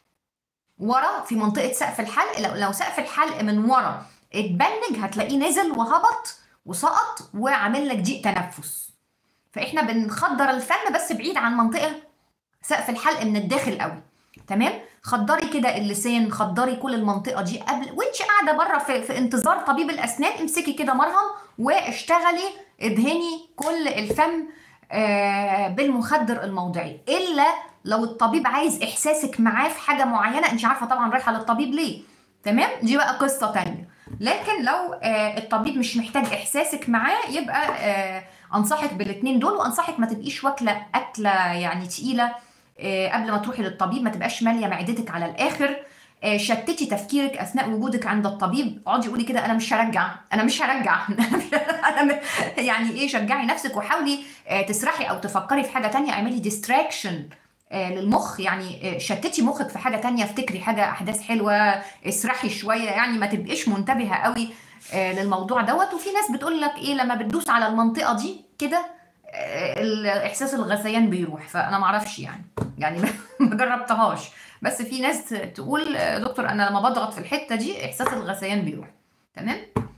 ورا في منطقه سقف الحلق لو لو سقف الحلق من ورا اتبنج هتلاقيه نزل وهبط وسقط وعامل لك ضيق تنفس فاحنا بنخدر الفم بس بعيد عن منطقه سقف الحلق من الداخل قوي تمام خدري كده اللسان خدري كل المنطقه دي قبل وانت قاعده بره في, في انتظار طبيب الاسنان امسكي كده مرهم واشتغلي ادهني كل الفم آه، بالمخدر الموضعي الا لو الطبيب عايز احساسك معاه في حاجه معينه انت عارفه طبعا رايحه للطبيب ليه تمام دي بقى قصه تانية لكن لو آه، الطبيب مش محتاج احساسك معاه يبقى آه، انصحك بالاتنين دول وانصحك ما تبقيش واكله اكله يعني تقيله آه، قبل ما تروحي للطبيب ما تبقاش ماليه معدتك على الاخر آه، شتتي تفكيرك اثناء وجودك عند الطبيب اقعدي قولي كده انا مش هرجع انا مش هرجع انا م- يعني ايه شجعي نفسك وحاولي آه، تسرحي او تفكري في حاجه تانية اعملي ديستراكشن للمخ يعني آه، شتتي مخك في حاجه تانية افتكري حاجه احداث حلوه اسرحي شويه يعني ما تبقيش منتبهه قوي آه، للموضوع دوت وفي ناس بتقول لك ايه لما بتدوس على المنطقه دي كده آه، الاحساس الغثيان بيروح فانا ما اعرفش يعني يعني ما جربتهاش بس في ناس تقول آه، دكتور انا لما بضغط في الحته دي احساس الغثيان بيروح تمام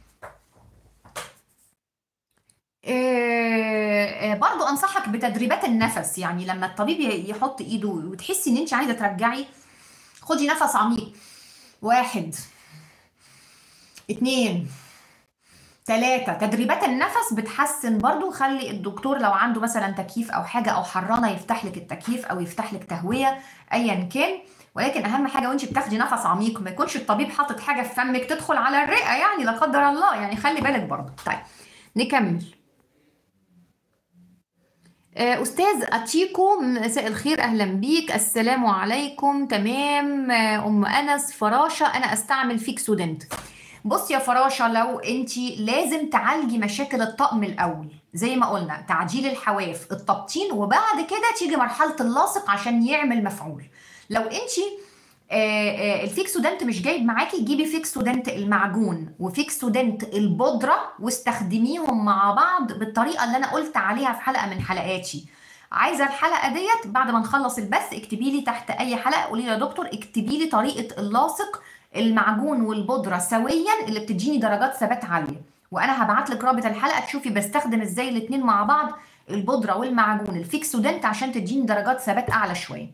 آه، آه، برضو انصحك بتدريبات النفس يعني لما الطبيب ي- يحط ايده وتحسي ان انت عايزه ترجعي خدي نفس عميق واحد اتنين تلاتة تدريبات النفس بتحسن برضو خلي الدكتور لو عنده مثلا تكييف او حاجة او حرانة يفتح لك التكييف او يفتح لك تهوية ايا كان ولكن اهم حاجة وانت بتاخدي نفس عميق ما يكونش الطبيب حاطط حاجة في فمك تدخل على الرئة يعني لا قدر الله يعني خلي بالك برضو طيب نكمل آه، أستاذ أتيكو مساء الخير أهلا بيك السلام عليكم تمام آه، أم أنس فراشة أنا أستعمل فيكسودنت بص يا فراشة لو أنت لازم تعالجي مشاكل الطقم الأول زي ما قلنا تعجيل الحواف التبطين وبعد كده تيجي مرحلة اللاصق عشان يعمل مفعول لو أنت آه، آه، الفيكسودنت مش جايب معاكي جيبي فيكسودنت المعجون وفيكسودنت البودرة واستخدميهم مع بعض بالطريقة اللي أنا قلت عليها في حلقة من حلقاتي عايزة الحلقة ديت بعد ما نخلص البث اكتبي لي تحت أي حلقة قولي لي يا دكتور اكتبي لي طريقة اللاصق المعجون والبودرة سويا اللي بتديني درجات ثبات عالية وأنا هبعت لك رابط الحلقة تشوفي بستخدم ازاي الاتنين مع بعض البودره والمعجون الفيكسودنت عشان تديني درجات ثبات اعلى شويه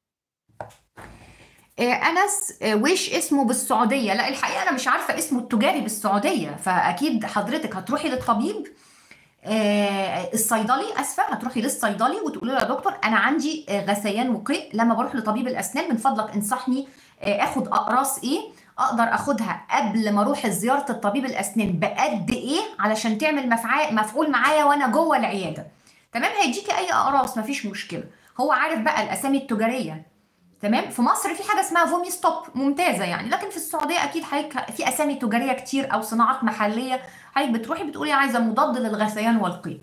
آه، انس آه، وش اسمه بالسعوديه لا الحقيقه انا مش عارفه اسمه التجاري بالسعوديه فاكيد حضرتك هتروحي للطبيب آه، الصيدلي اسفه هتروحي للصيدلي وتقولي له يا دكتور انا عندي آه، غثيان وقيء لما بروح لطبيب الاسنان من فضلك انصحني آه، اخد اقراص ايه اقدر اخدها قبل ما اروح زياره الطبيب الاسنان بقد ايه علشان تعمل مفع- مفعول معايا وانا جوه العياده تمام هيديكي اي اقراص مفيش مشكله هو عارف بقى الاسامي التجاريه تمام في مصر في حاجه اسمها فومي ستوب ممتازه يعني لكن في السعوديه اكيد حضرتك في اسامي تجاريه كتير او صناعات محليه حضرتك بتروحي بتقولي عايزه مضاد للغثيان والقيء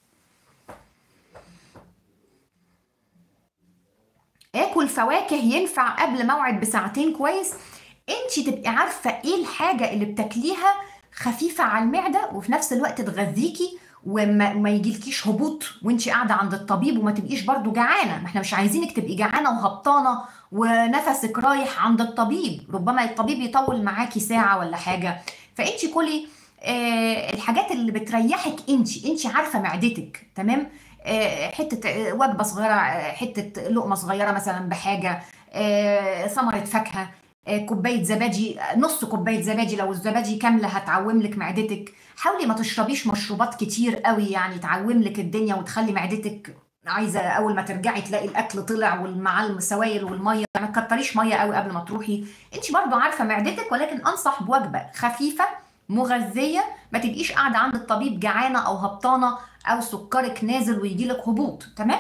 اكل فواكه ينفع قبل موعد بساعتين كويس انت تبقي عارفه ايه الحاجه اللي بتاكليها خفيفه على المعده وفي نفس الوقت تغذيكي وما ما يجيلكيش هبوط وانت قاعده عند الطبيب وما تبقيش برضو جعانه ما احنا مش عايزينك تبقي جعانه وهبطانه ونفسك رايح عند الطبيب ربما الطبيب يطول معاكي ساعه ولا حاجه فانت كلي آه الحاجات اللي بتريحك انت انت عارفه معدتك تمام آه حته آه، وجبه صغيره آه، حته لقمه صغيره مثلا بحاجه آه، ثمره فاكهه آه، كوبايه زبادي آه، نص كوبايه زبادي لو الزبادي كامله هتعوم لك معدتك حاولي ما تشربيش مشروبات كتير قوي يعني تعوم لك الدنيا وتخلي معدتك عايزه اول ما ترجعي تلاقي الاكل طلع ومع السوائل والميه ما تكتريش ميه قوي قبل ما تروحي انت برضو عارفه معدتك ولكن انصح بوجبه خفيفه مغذيه ما تبقيش قاعده عند الطبيب جعانه او هبطانه او سكرك نازل ويجيلك هبوط تمام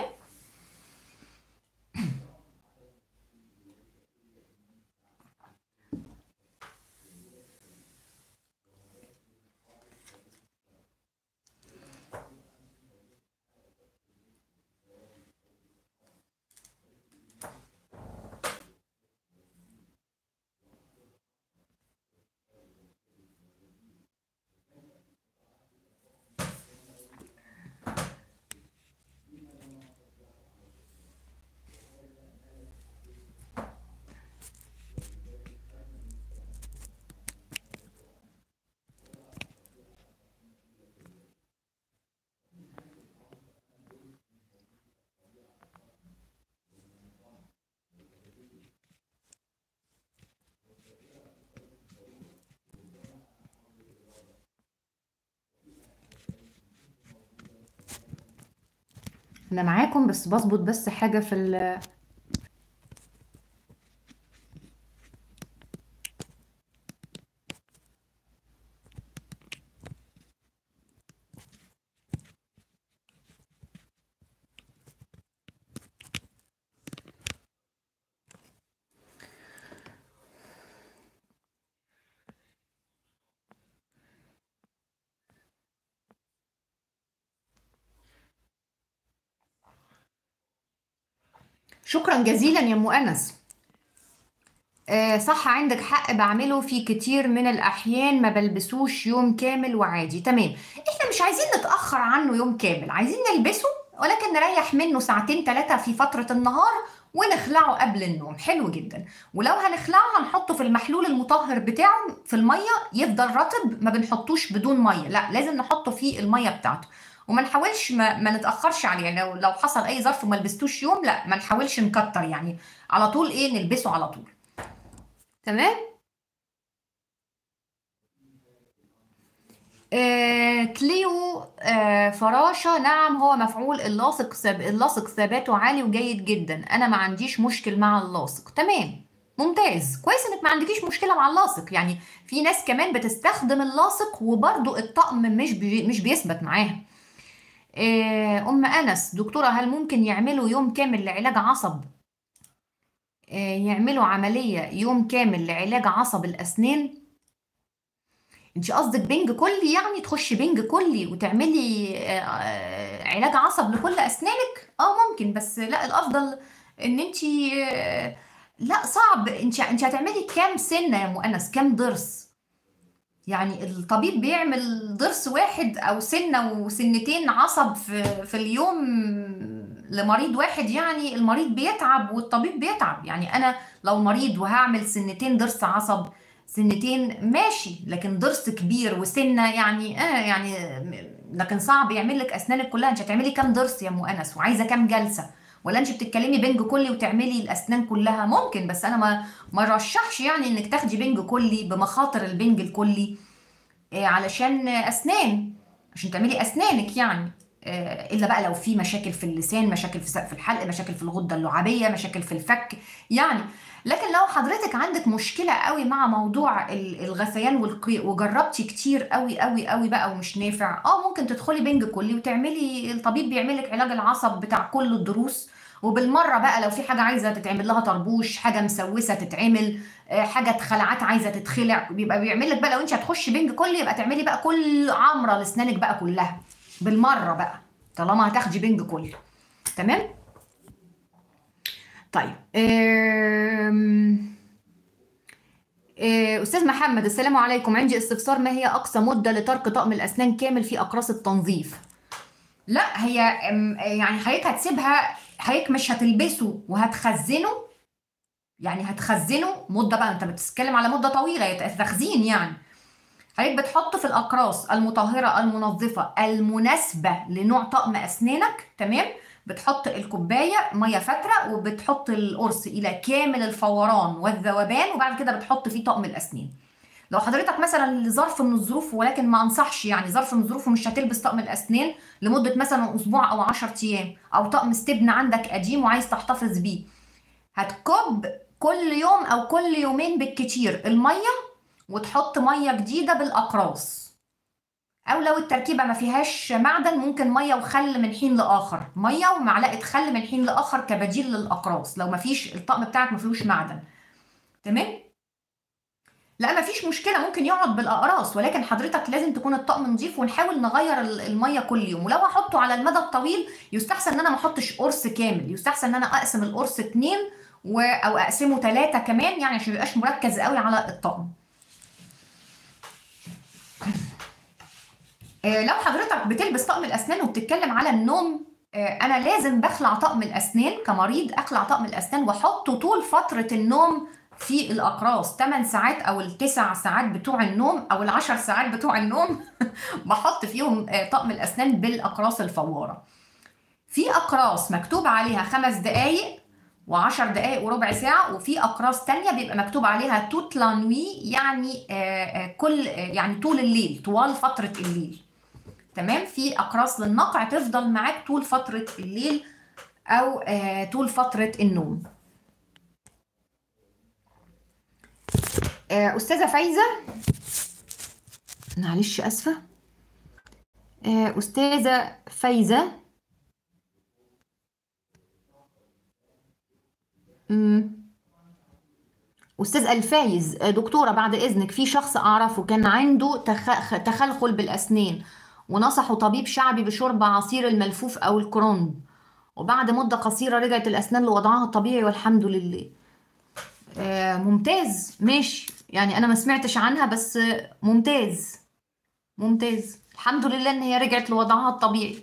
انا معاكم بس بظبط بس حاجه في ال شكرا جزيلا يا ام انس آه صح عندك حق بعمله في كتير من الأحيان ما بلبسوش يوم كامل وعادي تمام احنا مش عايزين نتأخر عنه يوم كامل عايزين نلبسه ولكن نريح منه ساعتين ثلاثة في فترة النهار ونخلعه قبل النوم حلو جدا ولو هنخلعه هنحطه في المحلول المطهر بتاعه في المية يفضل رطب ما بنحطوش بدون مية لا لازم نحطه في المية بتاعته وما نحاولش ما, ما نتأخرش عليه يعني لو لو حصل أي ظرف وما لبستوش يوم لا ما نحاولش نكتر يعني على طول إيه نلبسه على طول تمام آه كليو آه فراشة نعم هو مفعول اللاصق سب... اللاصق ثباته عالي وجيد جدا انا ما عنديش مشكل مع اللاصق تمام ممتاز كويس انك ما عندكيش مشكلة مع اللاصق يعني في ناس كمان بتستخدم اللاصق وبرضو الطقم مش بي... مش بيثبت معاها آه ام انس دكتورة هل ممكن يعملوا يوم كامل لعلاج عصب آه يعملوا عملية يوم كامل لعلاج عصب الاسنان انت قصدك بنج كلي يعني تخشي بنج كلي وتعملي آه، آه، علاج عصب لكل اسنانك اه ممكن بس لا الافضل ان انت آه، لا صعب انت انت هتعملي كام سنه يا مؤنس كام ضرس يعني الطبيب بيعمل ضرس واحد او سنه وسنتين عصب في في اليوم لمريض واحد يعني المريض بيتعب والطبيب بيتعب يعني انا لو مريض وهعمل سنتين ضرس عصب سنتين ماشي لكن ضرس كبير وسنه يعني اه يعني لكن صعب يعمل لك اسنانك كلها انت هتعملي كام ضرس يا ام انس وعايزه كام جلسه ولا انت بتتكلمي بنج كلي وتعملي الاسنان كلها ممكن بس انا ما ما رشحش يعني انك تاخدي بنج كلي بمخاطر البنج الكلي آه، علشان اسنان عشان تعملي اسنانك يعني آه، الا بقى لو في مشاكل في اللسان مشاكل في سقف الحلق مشاكل في الغده اللعابيه مشاكل في الفك يعني لكن لو حضرتك عندك مشكله قوي مع موضوع ال- الغثيان والقيء وجربتي كتير قوي قوي قوي بقى ومش نافع اه ممكن تدخلي بنج كلي وتعملي الطبيب بيعمل لك علاج العصب بتاع كل الضروس وبالمره بقى لو في حاجه عايزه تتعمل لها طربوش حاجه مسوسه تتعمل آه، حاجه خلعات عايزه تتخلع بيبقى بيعمل لك بقى لو انت هتخشي بنج كلي يبقى تعملي بقى كل عمره لاسنانك بقى كلها بالمره بقى طالما هتاخدي بنج كلي تمام طيب أم... إيه، أستاذ محمد السلام عليكم عندي استفسار ما هي أقصى مدة لترك طقم الأسنان كامل في أقراص التنظيف؟ لا هي أم، يعني حضرتك هتسيبها حضرتك مش هتلبسه وهتخزنه يعني هتخزنه مدة بقى أنت بتتكلم على مدة طويلة يت- تخزين يعني حضرتك بتحط في الأقراص المطهرة المنظفة المناسبة لنوع طقم أسنانك تمام بتحط الكوباية مية فترة وبتحط القرص إلى كامل الفوران والذوبان وبعد كده بتحط فيه طقم الأسنان لو حضرتك مثلا لظرف من الظروف ولكن ما انصحش يعني ظرف من الظروف ومش هتلبس طقم الاسنان لمده مثلا اسبوع او 10 ايام او طقم استبن عندك قديم وعايز تحتفظ بيه هتكب كل يوم او كل يومين بالكتير الميه وتحط ميه جديده بالاقراص او لو التركيبه ما فيهاش معدن ممكن ميه وخل من حين لاخر ميه ومعلقه خل من حين لاخر كبديل للاقراص لو ما فيش الطقم بتاعك ما فيهوش معدن تمام لا ما فيش مشكله ممكن يقعد بالاقراص ولكن حضرتك لازم تكون الطقم نظيف ونحاول نغير ال- الميه كل يوم ولو هحطه على المدى الطويل يستحسن ان انا ما احطش قرص كامل يستحسن ان انا اقسم القرص اتنين و... او اقسمه ثلاثه كمان يعني عشان ما يبقاش مركز قوي على الطقم آه، لو حضرتك بتلبس طقم الاسنان وبتتكلم على النوم آه، انا لازم بخلع طقم الاسنان كمريض اخلع طقم الاسنان واحطه طول فتره النوم في الاقراص 8 ساعات او التسع ساعات بتوع النوم او العشر ساعات بتوع النوم بحط فيهم آه، طقم الاسنان بالاقراص الفواره في اقراص مكتوب عليها خمس دقايق وعشر دقايق وربع ساعة وفي أقراص تانية بيبقى مكتوب عليها توت لانوي يعني آه، آه، كل آه، يعني طول الليل طوال فترة الليل تمام في أقراص للنقع تفضل معاك طول فترة الليل أو آه، طول فترة النوم آه، أستاذة فايزة معلش أسفة آه، أستاذة فايزة مم. أستاذ الفايز آه، دكتورة بعد إذنك في شخص أعرفه كان عنده تخ... تخلخل بالأسنان ونصحه طبيب شعبي بشرب عصير الملفوف أو الكرنب وبعد مدة قصيرة رجعت الأسنان لوضعها الطبيعي والحمد لله آه، ممتاز ماشي يعني أنا ما سمعتش عنها بس آه، ممتاز ممتاز الحمد لله إن هي رجعت لوضعها الطبيعي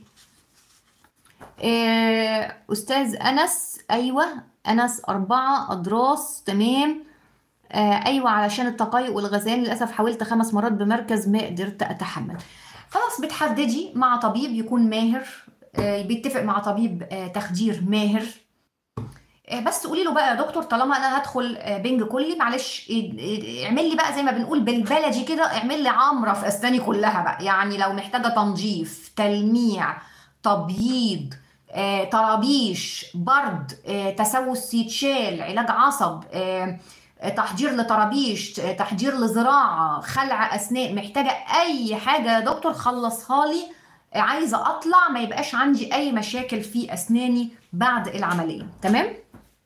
آه، أستاذ أنس أيوة أنس أربعة أضراس تمام آه، أيوة علشان التقيؤ والغثيان للأسف حاولت خمس مرات بمركز ما قدرت أتحمل خلاص بتحددي مع طبيب يكون ماهر آه، بيتفق مع طبيب آه، تخدير ماهر آه، بس قولي له بقى يا دكتور طالما انا هدخل آه، بنج كلي معلش إيه- إيه- اعمل لي بقى زي ما بنقول بالبلدي كده اعمل لي عمره في اسناني كلها بقى يعني لو محتاجه تنظيف تلميع تبييض آه، طرابيش برد آه، تسوس يتشال علاج عصب آه، آه، تحضير لطرابيش آه، تحضير لزراعه خلع اسنان محتاجه اي حاجه يا دكتور خلصها لي آه، عايزه اطلع ما يبقاش عندي اي مشاكل في اسناني بعد العمليه تمام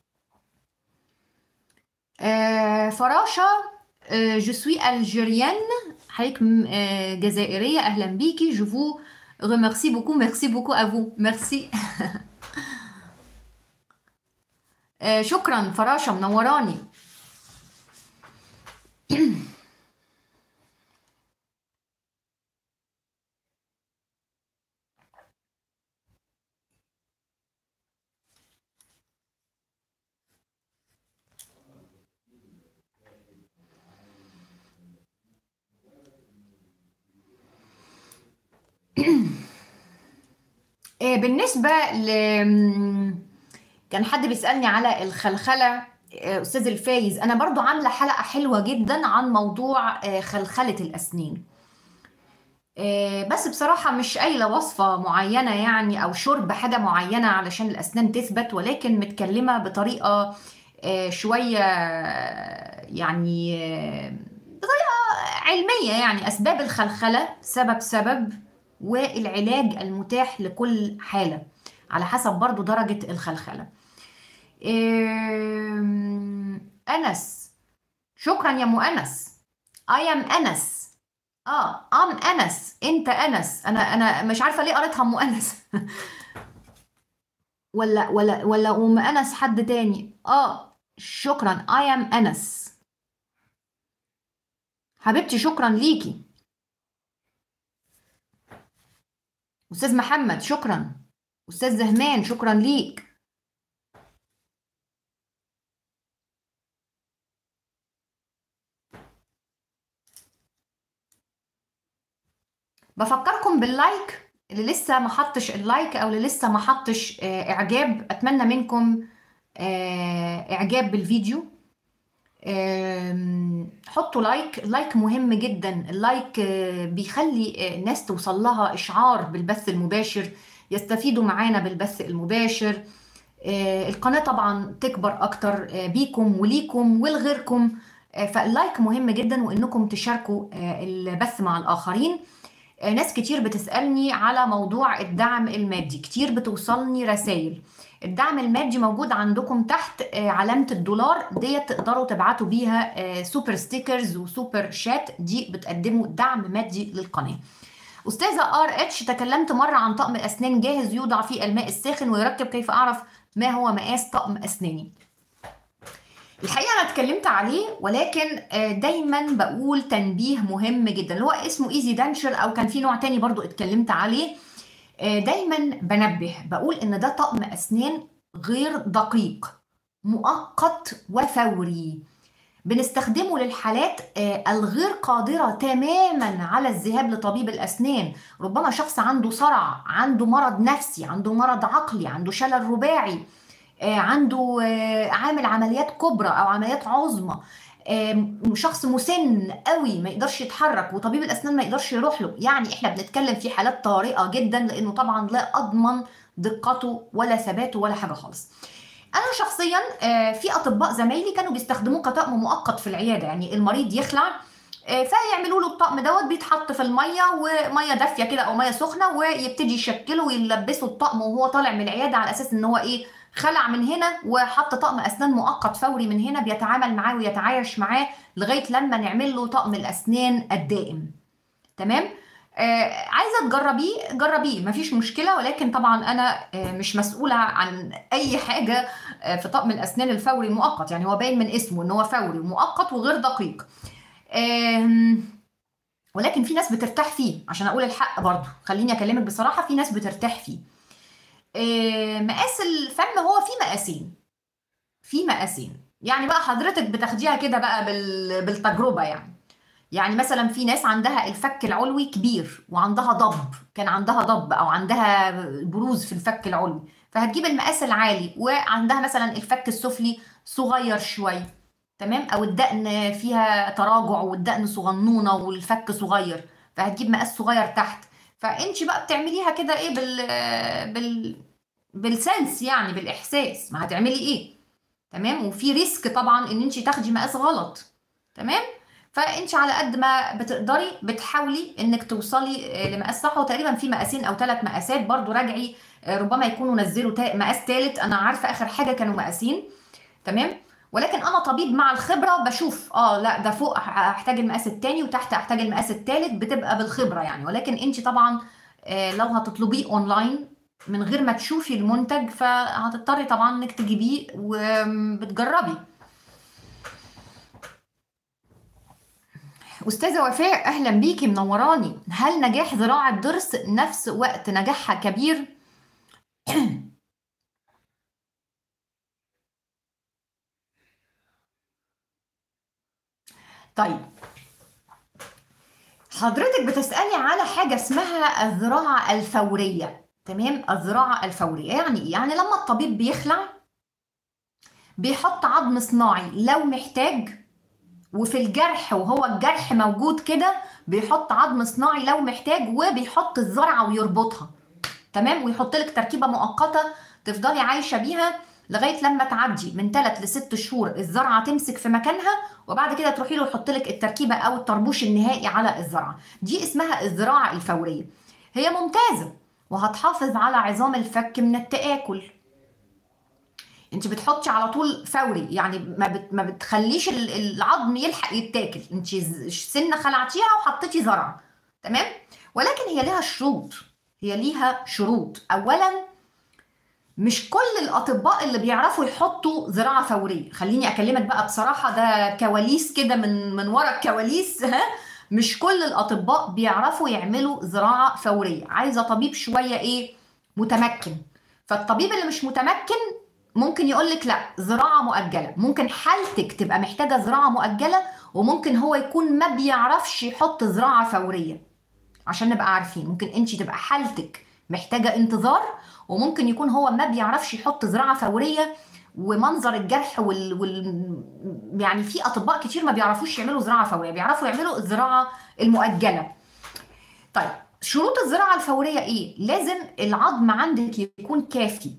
آه، فراشة آه، je suis algérienne حضرتك م- آه، جزائرية أهلا بيكي je vous remercie beaucoup merci beaucoup à vous merci آه، شكرا فراشة منوراني آه، بالنسبة ل كان حد بيسألني على الخلخلة آه، أستاذ الفايز أنا برضو عاملة حلقة حلوة جدا عن موضوع آه، خلخلة الأسنان آه، بس بصراحة مش قايلة وصفة معينة يعني أو شرب حاجة معينة علشان الأسنان تثبت ولكن متكلمة بطريقة آه، شوية آه، يعني آه، بطريقة علمية يعني أسباب الخلخلة سبب سبب والعلاج المتاح لكل حالة على حسب برضو درجة الخلخلة آم، أنس شكرا يا مؤنس I am أنس اه ام انس انت انس انا انا مش عارفه ليه قريتها ام انس ولا ولا ولا ام انس حد تاني اه شكرا I am انس حبيبتي شكرا ليكي استاذ محمد شكرا استاذ زهمان شكرا ليك بفكركم باللايك اللي لسه ما حطش اللايك او اللي لسه ما حطش آه، اعجاب اتمنى منكم آه، اعجاب بالفيديو آم، حطوا لايك اللايك مهم جدا اللايك آه، بيخلي آه، الناس توصل لها اشعار بالبث المباشر يستفيدوا معانا بالبث المباشر آه، القناة طبعا تكبر اكتر آه، بيكم وليكم ولغيركم آه، فاللايك مهم جدا وانكم تشاركوا آه، البث مع الاخرين آه، ناس كتير بتسألني على موضوع الدعم المادي كتير بتوصلني رسائل الدعم المادي موجود عندكم تحت آه، علامة الدولار ديت تقدروا تبعتوا بيها آه، سوبر ستيكرز وسوبر شات دي بتقدموا دعم مادي للقناة أستاذة ار اتش تكلمت مرة عن طقم أسنان جاهز يوضع في الماء الساخن ويركب كيف أعرف ما هو مقاس طقم أسناني الحقيقة أنا اتكلمت عليه ولكن آه، دايما بقول تنبيه مهم جدا اللي هو اسمه ايزي دانشر أو كان في نوع تاني برضو اتكلمت عليه آه، دايما بنبه بقول إن ده طقم أسنان غير دقيق مؤقت وفوري بنستخدمه للحالات آه، الغير قادرة تماما على الذهاب لطبيب الأسنان ربما شخص عنده صرع عنده مرض نفسي عنده مرض عقلي عنده شلل رباعي آه، عنده آه، عامل عمليات كبرى او عمليات عظمى آه، شخص مسن قوي ما يقدرش يتحرك وطبيب الاسنان ما يقدرش يروح له يعني احنا بنتكلم في حالات طارئه جدا لانه طبعا لا اضمن دقته ولا ثباته ولا حاجه خالص انا شخصيا آه، في اطباء زمايلي كانوا بيستخدموه كطقم مؤقت في العياده يعني المريض يخلع آه، فيعملوا له الطقم دوت بيتحط في الميه وميه دافيه كده او ميه سخنه ويبتدي يشكله ويلبسوا الطقم وهو طالع من العياده على اساس ان هو ايه خلع من هنا وحط طقم اسنان مؤقت فوري من هنا بيتعامل معاه ويتعايش معاه لغايه لما نعمل له طقم الاسنان الدائم تمام آه عايزه تجربيه جربيه مفيش مشكله ولكن طبعا انا آه مش مسؤوله عن اي حاجه آه في طقم الاسنان الفوري المؤقت يعني هو باين من اسمه ان هو فوري ومؤقت وغير دقيق آم، ولكن في ناس بترتاح فيه عشان اقول الحق برضو خليني اكلمك بصراحه في ناس بترتاح فيه آه، مقاس الفم هو في مقاسين في مقاسين يعني بقى حضرتك بتاخديها كده بقى بال... بالتجربه يعني يعني مثلا في ناس عندها الفك العلوي كبير وعندها ضب كان عندها ضب او عندها بروز في الفك العلوي فهتجيب المقاس العالي وعندها مثلا الفك السفلي صغير شويه تمام او الدقن فيها تراجع والدقن صغنونه والفك صغير فهتجيب مقاس صغير تحت فانت بقى بتعمليها كده ايه بال بال بالسنس يعني بالاحساس ما هتعملي ايه تمام وفي ريسك طبعا ان انت تاخدي مقاس غلط تمام فانت على قد ما بتقدري بتحاولي انك توصلي آه، لمقاس صح وتقريبا في مقاسين او ثلاث مقاسات برضو راجعي آه، ربما يكونوا نزلوا تا- مقاس ثالث انا عارفه اخر حاجه كانوا مقاسين تمام ولكن انا طبيب مع الخبره بشوف اه لا ده فوق هح- هحتاج المقاس الثاني وتحت هحتاج المقاس الثالث بتبقى بالخبره يعني ولكن انت طبعا آه، لو هتطلبيه اونلاين من غير ما تشوفي المنتج فهتضطري طبعا انك تجيبيه وبتجربي أستاذة وفاء أهلا بيكي منوراني هل نجاح زراعة ضرس نفس وقت نجاحها كبير؟ طيب حضرتك بتسألي على حاجة اسمها الزراعة الفورية تمام الزراعة الفورية يعني إيه؟ يعني لما الطبيب بيخلع بيحط عظم صناعي لو محتاج وفي الجرح وهو الجرح موجود كده بيحط عظم صناعي لو محتاج وبيحط الزرعة ويربطها تمام ويحط لك تركيبة مؤقتة تفضلي عايشة بيها لغاية لما تعدي من 3 ل 6 شهور الزرعة تمسك في مكانها وبعد كده تروحي له يحط لك التركيبة أو الطربوش النهائي على الزرعة دي اسمها الزراعة الفورية هي ممتازة وهتحافظ على عظام الفك من التآكل انت بتحطي على طول فوري يعني ما بت ما بتخليش ال- العظم يلحق يتاكل انت ز- سنه خلعتيها وحطيتي زرع تمام ولكن هي ليها شروط هي ليها شروط اولا مش كل الاطباء اللي بيعرفوا يحطوا زراعه فوريه خليني اكلمك بقى بصراحه ده كواليس كده من من ورا الكواليس ها مش كل الاطباء بيعرفوا يعملوا زراعه فوريه عايزه طبيب شويه ايه متمكن فالطبيب اللي مش متمكن ممكن يقول لك لا زراعه مؤجله ممكن حالتك تبقى محتاجه زراعه مؤجله وممكن هو يكون ما بيعرفش يحط زراعه فوريه عشان نبقى عارفين ممكن انت تبقى حالتك محتاجه انتظار وممكن يكون هو ما بيعرفش يحط زراعه فوريه ومنظر الجرح وال... وال... يعني في اطباء كتير ما بيعرفوش يعملوا زراعه فوريه بيعرفوا يعملوا الزراعه المؤجله طيب شروط الزراعه الفوريه ايه لازم العظم عندك يكون كافي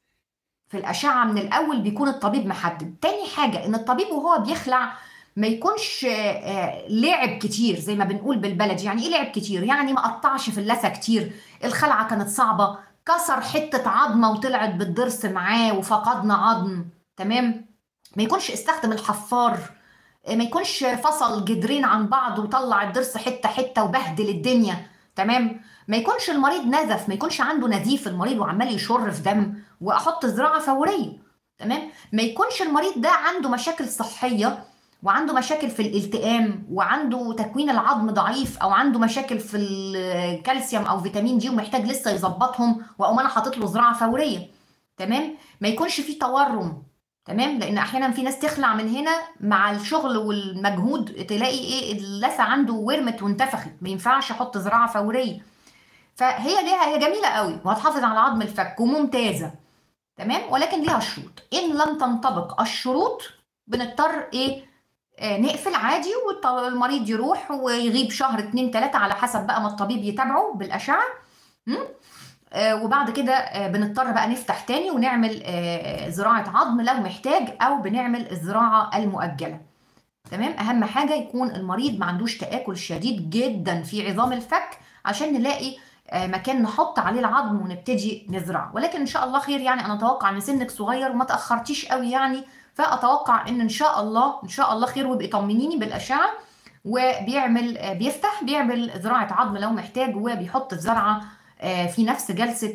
في الأشعة من الأول بيكون الطبيب محدد تاني حاجة إن الطبيب وهو بيخلع ما يكونش آه، آه، لعب كتير زي ما بنقول بالبلدي يعني ايه لعب كتير يعني ما قطعش في اللثة كتير الخلعة كانت صعبة كسر حتة عظمة وطلعت بالضرس معاه وفقدنا عظم تمام ما يكونش استخدم الحفار آه، ما يكونش فصل جدرين عن بعض وطلع الضرس حتة حتة وبهدل الدنيا تمام ما يكونش المريض نزف ما يكونش عنده نزيف المريض وعمال يشر في دم واحط زراعه فوريه تمام ما يكونش المريض ده عنده مشاكل صحيه وعنده مشاكل في الالتئام وعنده تكوين العظم ضعيف او عنده مشاكل في الكالسيوم او فيتامين دي ومحتاج لسه يظبطهم واقوم انا حاطط له زراعه فوريه تمام ما يكونش فيه تورم تمام لان احيانا في ناس تخلع من هنا مع الشغل والمجهود تلاقي ايه اللثه عنده ورمت وانتفخت ما ينفعش احط زراعه فوريه فهي ليها هي جميله قوي وهتحافظ على عظم الفك وممتازه تمام ولكن ليها شروط ان لم تنطبق الشروط بنضطر ايه آه نقفل عادي والمريض يروح ويغيب شهر اتنين تلاتة على حسب بقى ما الطبيب يتابعه بالأشعة م? آه وبعد كده آه بنضطر بقى نفتح تاني ونعمل آه زراعة عظم لو محتاج أو بنعمل الزراعة المؤجلة تمام أهم حاجة يكون المريض ما عندوش تآكل شديد جدا في عظام الفك عشان نلاقي آه، مكان نحط عليه العظم ونبتدي نزرع ولكن ان شاء الله خير يعني انا اتوقع ان سنك صغير وما تاخرتيش قوي يعني فاتوقع ان ان شاء الله ان شاء الله خير وابقي طمنيني بالاشعه وبيعمل آه، بيفتح بيعمل زراعه عظم لو محتاج وبيحط الزرعه آه، في نفس جلسه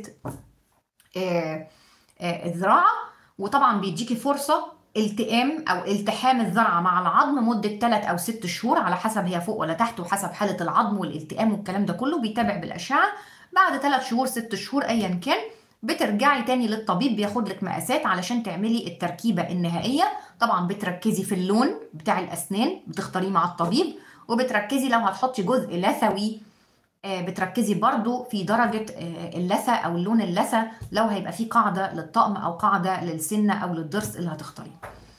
آه، آه، الزراعه وطبعا بيديكي فرصه التئام او التحام الزرعه مع العظم مده 3 او 6 شهور على حسب هي فوق ولا تحت وحسب حاله العظم والالتئام والكلام ده كله بيتابع بالاشعه بعد 3 شهور 6 شهور ايا كان بترجعي تاني للطبيب بياخد لك مقاسات علشان تعملي التركيبه النهائيه طبعا بتركزي في اللون بتاع الاسنان بتختاريه مع الطبيب وبتركزي لو هتحطي جزء لثوي آه، بتركزي برضو في درجة آه، اللثة أو اللون اللثة لو هيبقى في قاعدة للطقم أو قاعدة للسنة أو للضرس اللي هتختاريه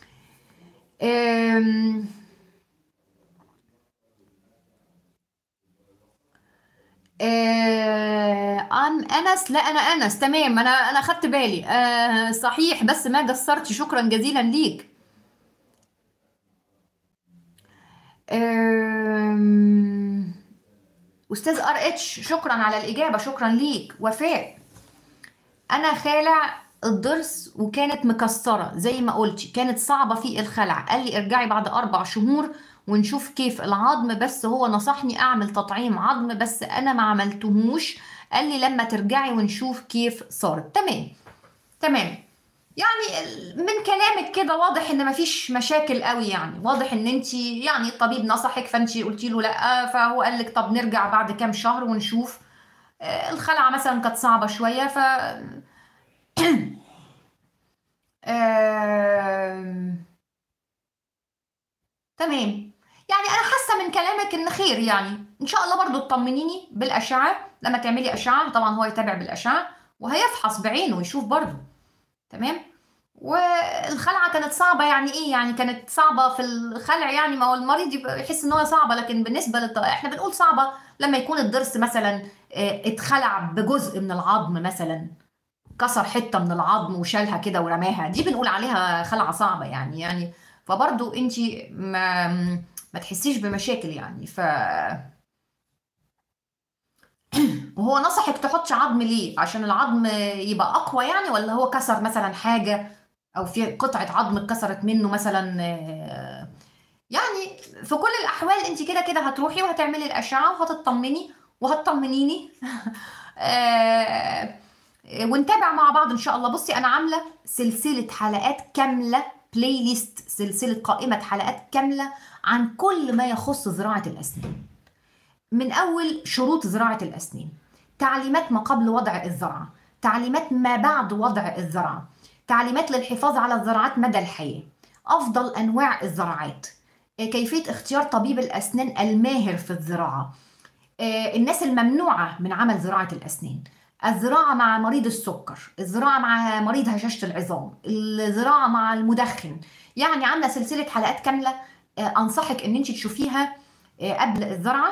آم، آه، أم أنس لا أنا أنس تمام أنا أنا خدت بالي آه، صحيح بس ما قصرتي شكرا جزيلا ليك آم، أستاذ ار اتش شكرا على الإجابة شكرا ليك وفاء أنا خالع الضرس وكانت مكسرة زي ما قلتي كانت صعبة في الخلع قال لي ارجعي بعد أربع شهور ونشوف كيف العظم بس هو نصحني أعمل تطعيم عظم بس أنا ما عملتهوش قال لي لما ترجعي ونشوف كيف صارت تمام تمام يعني ال- من كلامك كده واضح ان مفيش مشاكل قوي يعني واضح ان انت يعني الطبيب نصحك فانت قلتي له لا فهو قال لك طب نرجع بعد كام شهر ونشوف آه، الخلعة مثلا كانت صعبة شوية ف آم، تمام يعني انا حاسه من كلامك ان خير يعني ان شاء الله برضو تطمنيني بالاشعه لما تعملي اشعه طبعا هو يتابع بالاشعه وهيفحص بعينه ويشوف برضه تمام والخلعه كانت صعبه يعني ايه يعني كانت صعبه في الخلع يعني ما هو المريض يبقى يحس ان هو صعبه لكن بالنسبه للط... احنا بنقول صعبه لما يكون الضرس مثلا آه، اتخلع بجزء من العظم مثلا كسر حته من العظم وشالها كده ورماها دي بنقول عليها خلعه صعبه يعني يعني فبرضو انت ما ما تحسيش بمشاكل يعني ف وهو نصحك تحطش عظم ليه عشان العظم يبقى اقوى يعني ولا هو كسر مثلا حاجه او في قطعه عظم اتكسرت منه مثلا آه، يعني في كل الاحوال انت كده كده هتروحي وهتعملي الاشعه وهتطمني وهتطمنيني آه، ونتابع مع بعض ان شاء الله بصي انا عامله سلسله حلقات كامله بلاي ليست سلسله قائمه حلقات كامله عن كل ما يخص زراعه الاسنان من اول شروط زراعه الاسنان تعليمات ما قبل وضع الزرعه تعليمات ما بعد وضع الزرعه تعليمات للحفاظ على الزراعات مدى الحياه افضل انواع الزراعات كيفيه اختيار طبيب الاسنان الماهر في الزراعه آه، الناس الممنوعه من عمل زراعه الاسنان الزراعة مع مريض السكر الزراعة مع مريض هشاشة العظام الزراعة مع المدخن يعني عاملة سلسلة حلقات كاملة آه، أنصحك أن أنت تشوفيها آه، قبل الزرعة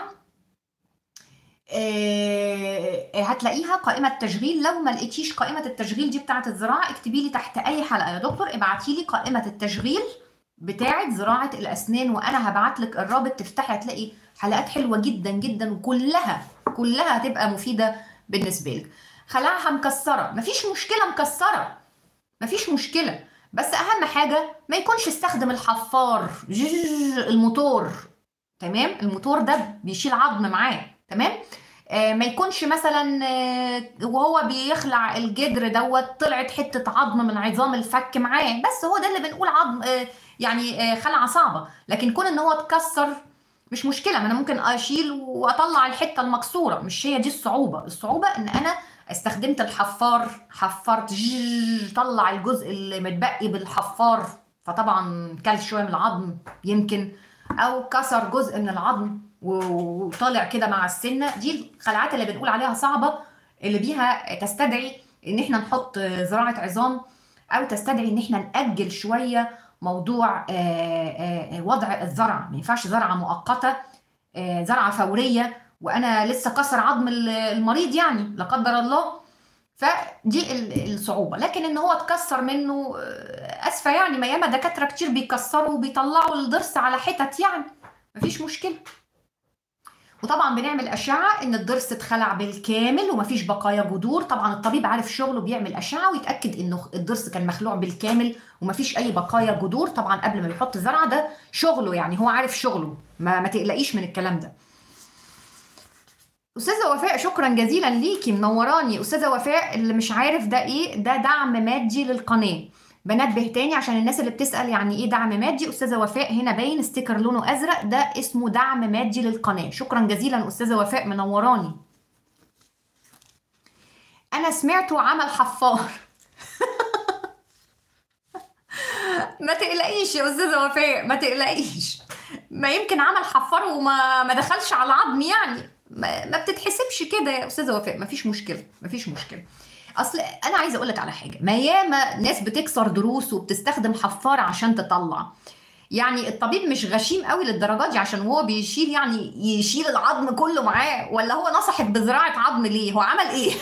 آه، هتلاقيها قائمة تشغيل لو ما لقيتيش قائمة التشغيل دي بتاعة الزراعة اكتبي لي تحت أي حلقة يا دكتور ابعتي لي قائمة التشغيل بتاعة زراعة الأسنان وأنا هبعت لك الرابط تفتحي هتلاقي حلقات حلوة جدا جدا وكلها كلها هتبقى مفيدة بالنسبة لك خلاعها مكسرة مفيش مشكلة مكسرة مفيش مشكلة بس أهم حاجة ما يكونش استخدم الحفار جيج الموتور تمام الموتور ده بيشيل عظم معاه تمام آه ما يكونش مثلا آه وهو بيخلع الجدر دوت طلعت حته عظم من عظام الفك معاه بس هو ده اللي بنقول عظم آه يعني آه خلعه صعبه لكن كون ان هو اتكسر مش مشكله ما انا ممكن اشيل واطلع الحته المكسوره مش هي دي الصعوبه الصعوبه ان انا استخدمت الحفار حفرت جيج طلع الجزء اللي متبقي بالحفار فطبعا كل شويه من العظم يمكن او كسر جزء من العظم وطالع كده مع السنه دي الخلعات اللي بنقول عليها صعبه اللي بيها تستدعي ان احنا نحط زراعه عظام او تستدعي ان احنا ناجل شويه موضوع وضع الزرع ما ينفعش زرعه مؤقته زرعه فوريه وانا لسه كسر عظم المريض يعني لا قدر الله فدي الصعوبه لكن ان هو اتكسر منه اسفه يعني ما ياما دكاتره كتير بيكسروا وبيطلعوا الضرس على حتت يعني مفيش مشكله وطبعا بنعمل اشعه ان الضرس اتخلع بالكامل ومفيش بقايا جذور طبعا الطبيب عارف شغله بيعمل اشعه ويتاكد انه الضرس كان مخلوع بالكامل ومفيش اي بقايا جذور طبعا قبل ما يحط زرعه ده شغله يعني هو عارف شغله ما, ما تقلقيش من الكلام ده استاذه وفاء شكرا جزيلا ليكي منوراني استاذه وفاء اللي مش عارف ده ايه ده دعم مادي للقناه بنبه تاني عشان الناس اللي بتسال يعني ايه دعم مادي استاذه وفاء هنا باين ستيكر لونه ازرق ده اسمه دعم مادي للقناه شكرا جزيلا استاذه وفاء منوراني انا سمعته عمل حفار ما تقلقيش يا استاذه وفاء ما تقلقيش ما يمكن عمل حفار وما ما دخلش على عظم يعني ما, ما بتتحسبش كده يا استاذه وفاء ما فيش مشكله ما فيش مشكله اصل انا عايزه اقول لك على حاجه ما ياما ناس بتكسر دروس وبتستخدم حفار عشان تطلع يعني الطبيب مش غشيم قوي للدرجات دي عشان هو بيشيل يعني يشيل العظم كله معاه ولا هو نصحك بزراعه عظم ليه هو عمل ايه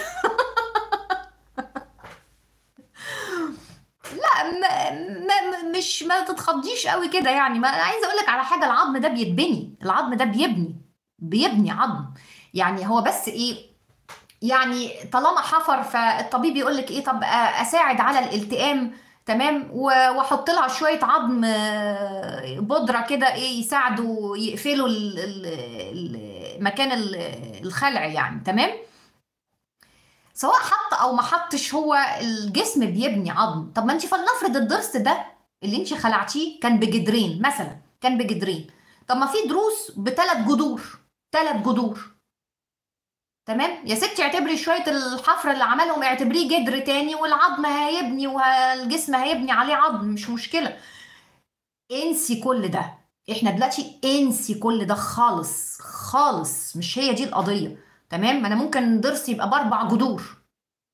لا ما ما مش ما تتخضيش قوي كده يعني ما انا عايزه اقول لك على حاجه العظم ده بيتبني العظم ده بيبني بيبني عظم يعني هو بس ايه يعني طالما حفر فالطبيب يقول لك ايه طب اساعد على الالتئام تمام واحط لها شويه عظم بودره كده ايه يساعدوا يقفلوا مكان الخلع يعني تمام سواء حط او ما حطش هو الجسم بيبني عظم طب ما انت فلنفرض الضرس ده اللي انت خلعتيه كان بجدرين مثلا كان بجدرين طب ما في ضروس بثلاث جذور ثلاث جذور تمام يا ستي اعتبري شويه الحفر اللي عملهم اعتبريه جدر تاني والعظم هيبني والجسم هيبني عليه عظم مش مشكله انسي كل ده احنا دلوقتي انسي كل ده خالص خالص مش هي دي القضيه تمام ما انا ممكن ضرسي يبقى باربع جذور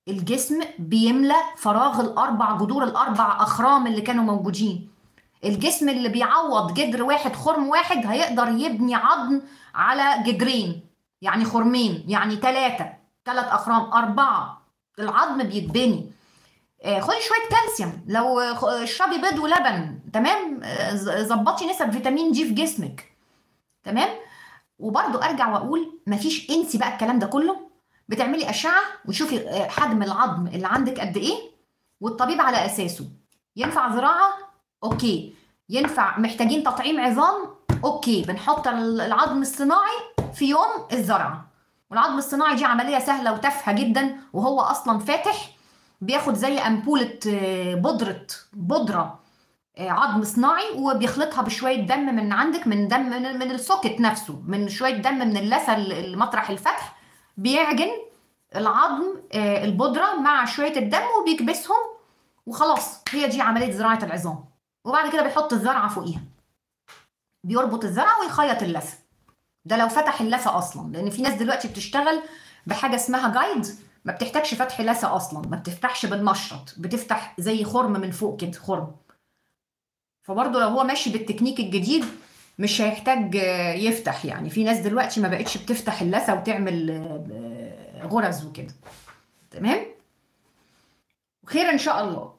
الجسم بيملى فراغ الاربع جذور الاربع اخرام اللي كانوا موجودين الجسم اللي بيعوض جدر واحد خرم واحد هيقدر يبني عظم على جدرين يعني خرمين يعني ثلاثة ثلاث أخرام أربعة العظم بيتبني آه، خدي شوية كالسيوم لو اشربي بيض ولبن تمام آه، ظبطي نسب فيتامين جي في جسمك تمام وبرضو ارجع واقول مفيش انسي بقى الكلام ده كله بتعملي اشعه وتشوفي آه، حجم العظم اللي عندك قد ايه والطبيب على اساسه ينفع زراعه اوكي ينفع محتاجين تطعيم عظام اوكي بنحط العظم الصناعي في يوم الزرعه والعظم الصناعي دي عمليه سهله وتافهه جدا وهو اصلا فاتح بياخد زي امبوله آه، بودره بودره آه، عظم صناعي وبيخلطها بشويه دم من عندك من دم من, من السوكت نفسه من شويه دم من اللثه المطرح الفتح بيعجن العظم آه، البودره مع شويه الدم وبيكبسهم وخلاص هي دي عمليه زراعه العظام وبعد كده بيحط الزرعه فوقيها بيربط الزرعه ويخيط اللثه ده لو فتح اللثه اصلا لان في ناس دلوقتي بتشتغل بحاجه اسمها جايد ما بتحتاجش فتح لثه اصلا ما بتفتحش بالمشرط بتفتح زي خرم من فوق كده خرم فبرضه لو هو ماشي بالتكنيك الجديد مش هيحتاج يفتح يعني في ناس دلوقتي ما بقتش بتفتح اللثه وتعمل آه، غرز وكده تمام وخير ان شاء الله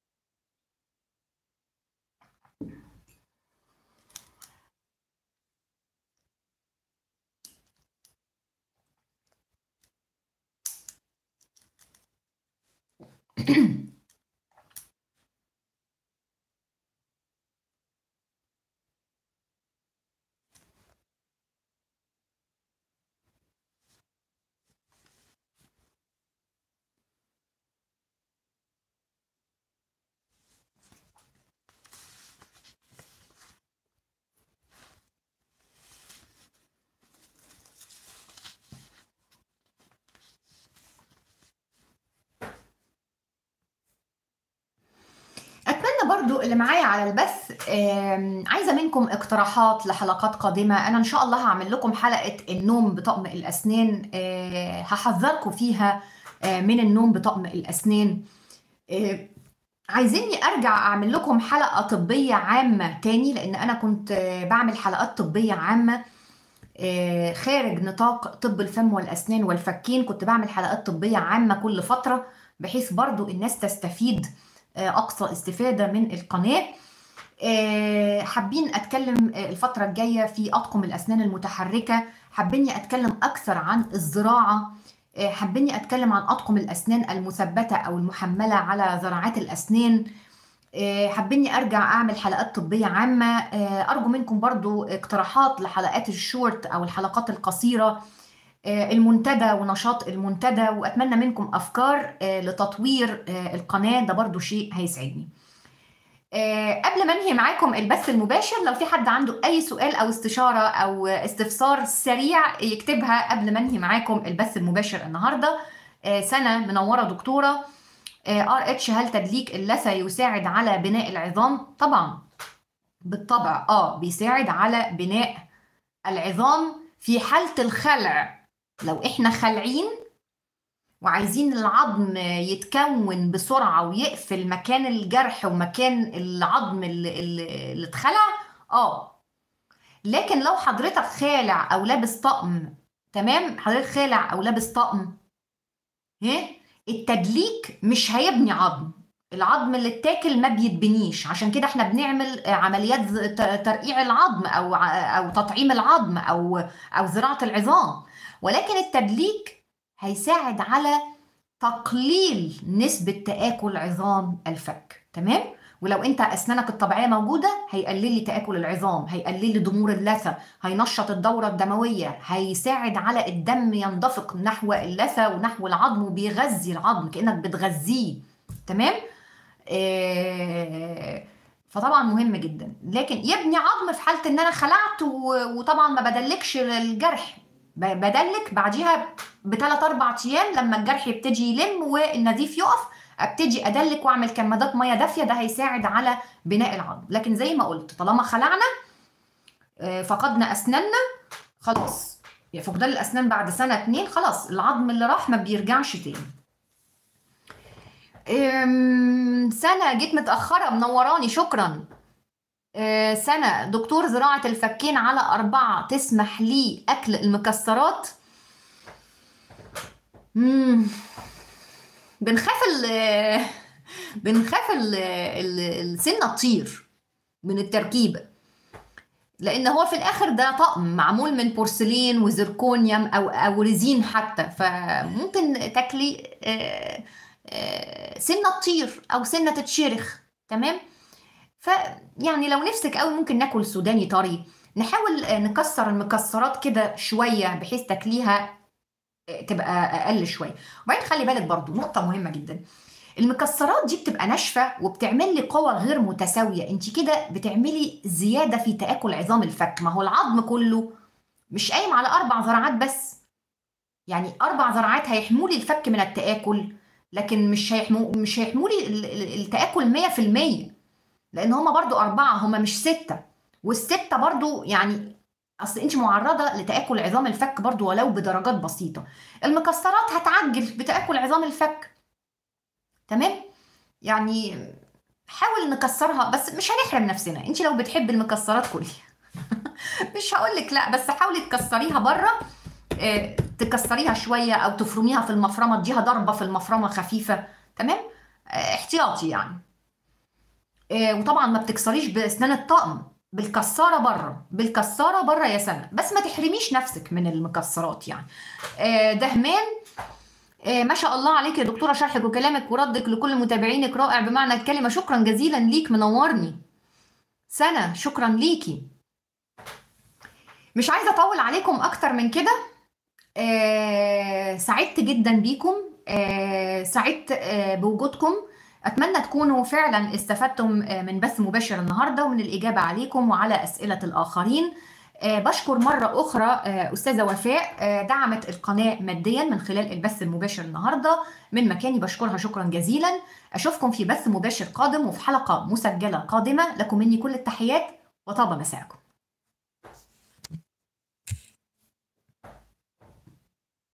برضو اللي معايا على البث عايزه منكم اقتراحات لحلقات قادمه انا ان شاء الله هعمل لكم حلقه النوم بطقم الاسنان آه، هحذركم فيها آه، من النوم بطقم الاسنان آه، عايزيني ارجع اعمل لكم حلقه طبيه عامه تاني لان انا كنت بعمل حلقات طبيه عامه خارج نطاق طب الفم والاسنان والفكين كنت بعمل حلقات طبيه عامه كل فتره بحيث برضو الناس تستفيد آه، اقصى استفاده من القناه آه، حابين اتكلم آه، الفتره الجايه في اطقم الاسنان المتحركه حابين اتكلم اكثر عن الزراعه حابين اتكلم عن اطقم الاسنان المثبته او المحمله على زراعات الاسنان حابين ارجع اعمل حلقات طبيه عامه ارجو منكم برضو اقتراحات لحلقات الشورت او الحلقات القصيره آه، المنتدى ونشاط المنتدى واتمنى منكم افكار آه، لتطوير آه، القناه ده برضو شيء هيسعدني قبل ما انهي معاكم البث المباشر لو في حد عنده اي سؤال او استشاره او استفسار سريع يكتبها قبل ما انهي معاكم البث المباشر النهارده سنه منوره دكتوره ار اتش هل تدليك اللثه يساعد على بناء العظام طبعا بالطبع اه بيساعد على بناء العظام في حاله الخلع لو احنا خالعين وعايزين العظم يتكون بسرعة ويقفل مكان الجرح ومكان العظم اللي, اللي اتخلع اه لكن لو حضرتك خالع او لابس طقم تمام حضرتك خالع او لابس طقم ها التدليك مش هيبني عظم العظم اللي اتاكل ما بيتبنيش عشان كده احنا بنعمل عمليات ترقيع العظم او او تطعيم العظم او او زراعه العظام ولكن التدليك هيساعد على تقليل نسبة تآكل عظام الفك تمام؟ ولو انت اسنانك الطبيعيه موجوده هيقلل لي تاكل العظام هيقلل لي ضمور اللثه هينشط الدوره الدمويه هيساعد على الدم ينضفق نحو اللثه ونحو العظم وبيغذي العظم كانك بتغذيه تمام آه فطبعا مهم جدا لكن يبني عظم في حاله ان انا خلعت وطبعا ما بدلكش الجرح بدلك بعديها بثلاث اربع ايام لما الجرح يبتدي يلم والنزيف يقف ابتدي ادلك واعمل كمادات ميه دافيه ده هيساعد على بناء العظم لكن زي ما قلت طالما خلعنا آه، فقدنا اسناننا خلاص يعني فقدان الاسنان بعد سنه اتنين خلاص العظم اللي راح ما بيرجعش تاني أم، سنة جيت متأخرة منوراني شكرا أه، سنة دكتور زراعة الفكين على أربعة تسمح لي أكل المكسرات مم. بنخاف ال بنخاف ال ال- السنة تطير من التركيبة لأن هو في الآخر ده طقم معمول من بورسلين وزركونيوم أو أو ريزين حتى فممكن تاكلي آه، آه، سنة تطير أو سنة تتشرخ تمام فيعني لو نفسك قوي ممكن ناكل سوداني طري نحاول آه، نكسر المكسرات كده شوية بحيث تاكليها آه، تبقى أقل شوية وبعدين خلي بالك برضو نقطة مهمة جدا المكسرات دي بتبقى ناشفة وبتعمل لي قوة غير متساوية انت كده بتعملي زيادة في تآكل عظام الفك ما هو العظم كله مش قايم على أربع ذراعات بس يعني أربع ذراعات هيحموا لي الفك من التآكل لكن مش هيحموا مش هيحموا لي ال- ال- التآكل 100% لأن هما برضو أربعة هما مش ستة والستة برضو يعني أصل أنت معرضة لتآكل عظام الفك برضو ولو بدرجات بسيطة المكسرات هتعجل بتآكل عظام الفك تمام يعني حاول نكسرها بس مش هنحرم نفسنا انت لو بتحبي المكسرات كلي مش هقول لك لا بس حاولي تكسريها بره آه، تكسريها شويه او تفرميها في المفرمه تديها ضربه في المفرمه خفيفه تمام آه، احتياطي يعني آه، وطبعا ما بتكسريش باسنان الطقم بالكساره بره بالكساره بره يا سنه بس ما تحرميش نفسك من المكسرات يعني آه، دهمان آه، ما شاء الله عليك يا دكتورة شرحك وكلامك وردك لكل متابعينك رائع بمعنى الكلمة شكرا جزيلا ليك منورني سنة شكرا ليكي مش عايزة أطول عليكم أكتر من كده آه، سعدت جدا بيكم آه، سعدت آه، بوجودكم أتمنى تكونوا فعلا استفدتم آه، من بث مباشر النهاردة ومن الإجابة عليكم وعلى أسئلة الآخرين آه، بشكر مرة أخرى آه، أستاذة وفاء آه، دعمت القناة ماديا من خلال البث المباشر النهاردة من مكاني بشكرها شكرا جزيلا أشوفكم في بث مباشر قادم وفي حلقة مسجلة قادمة لكم مني كل التحيات وطاب مساءكم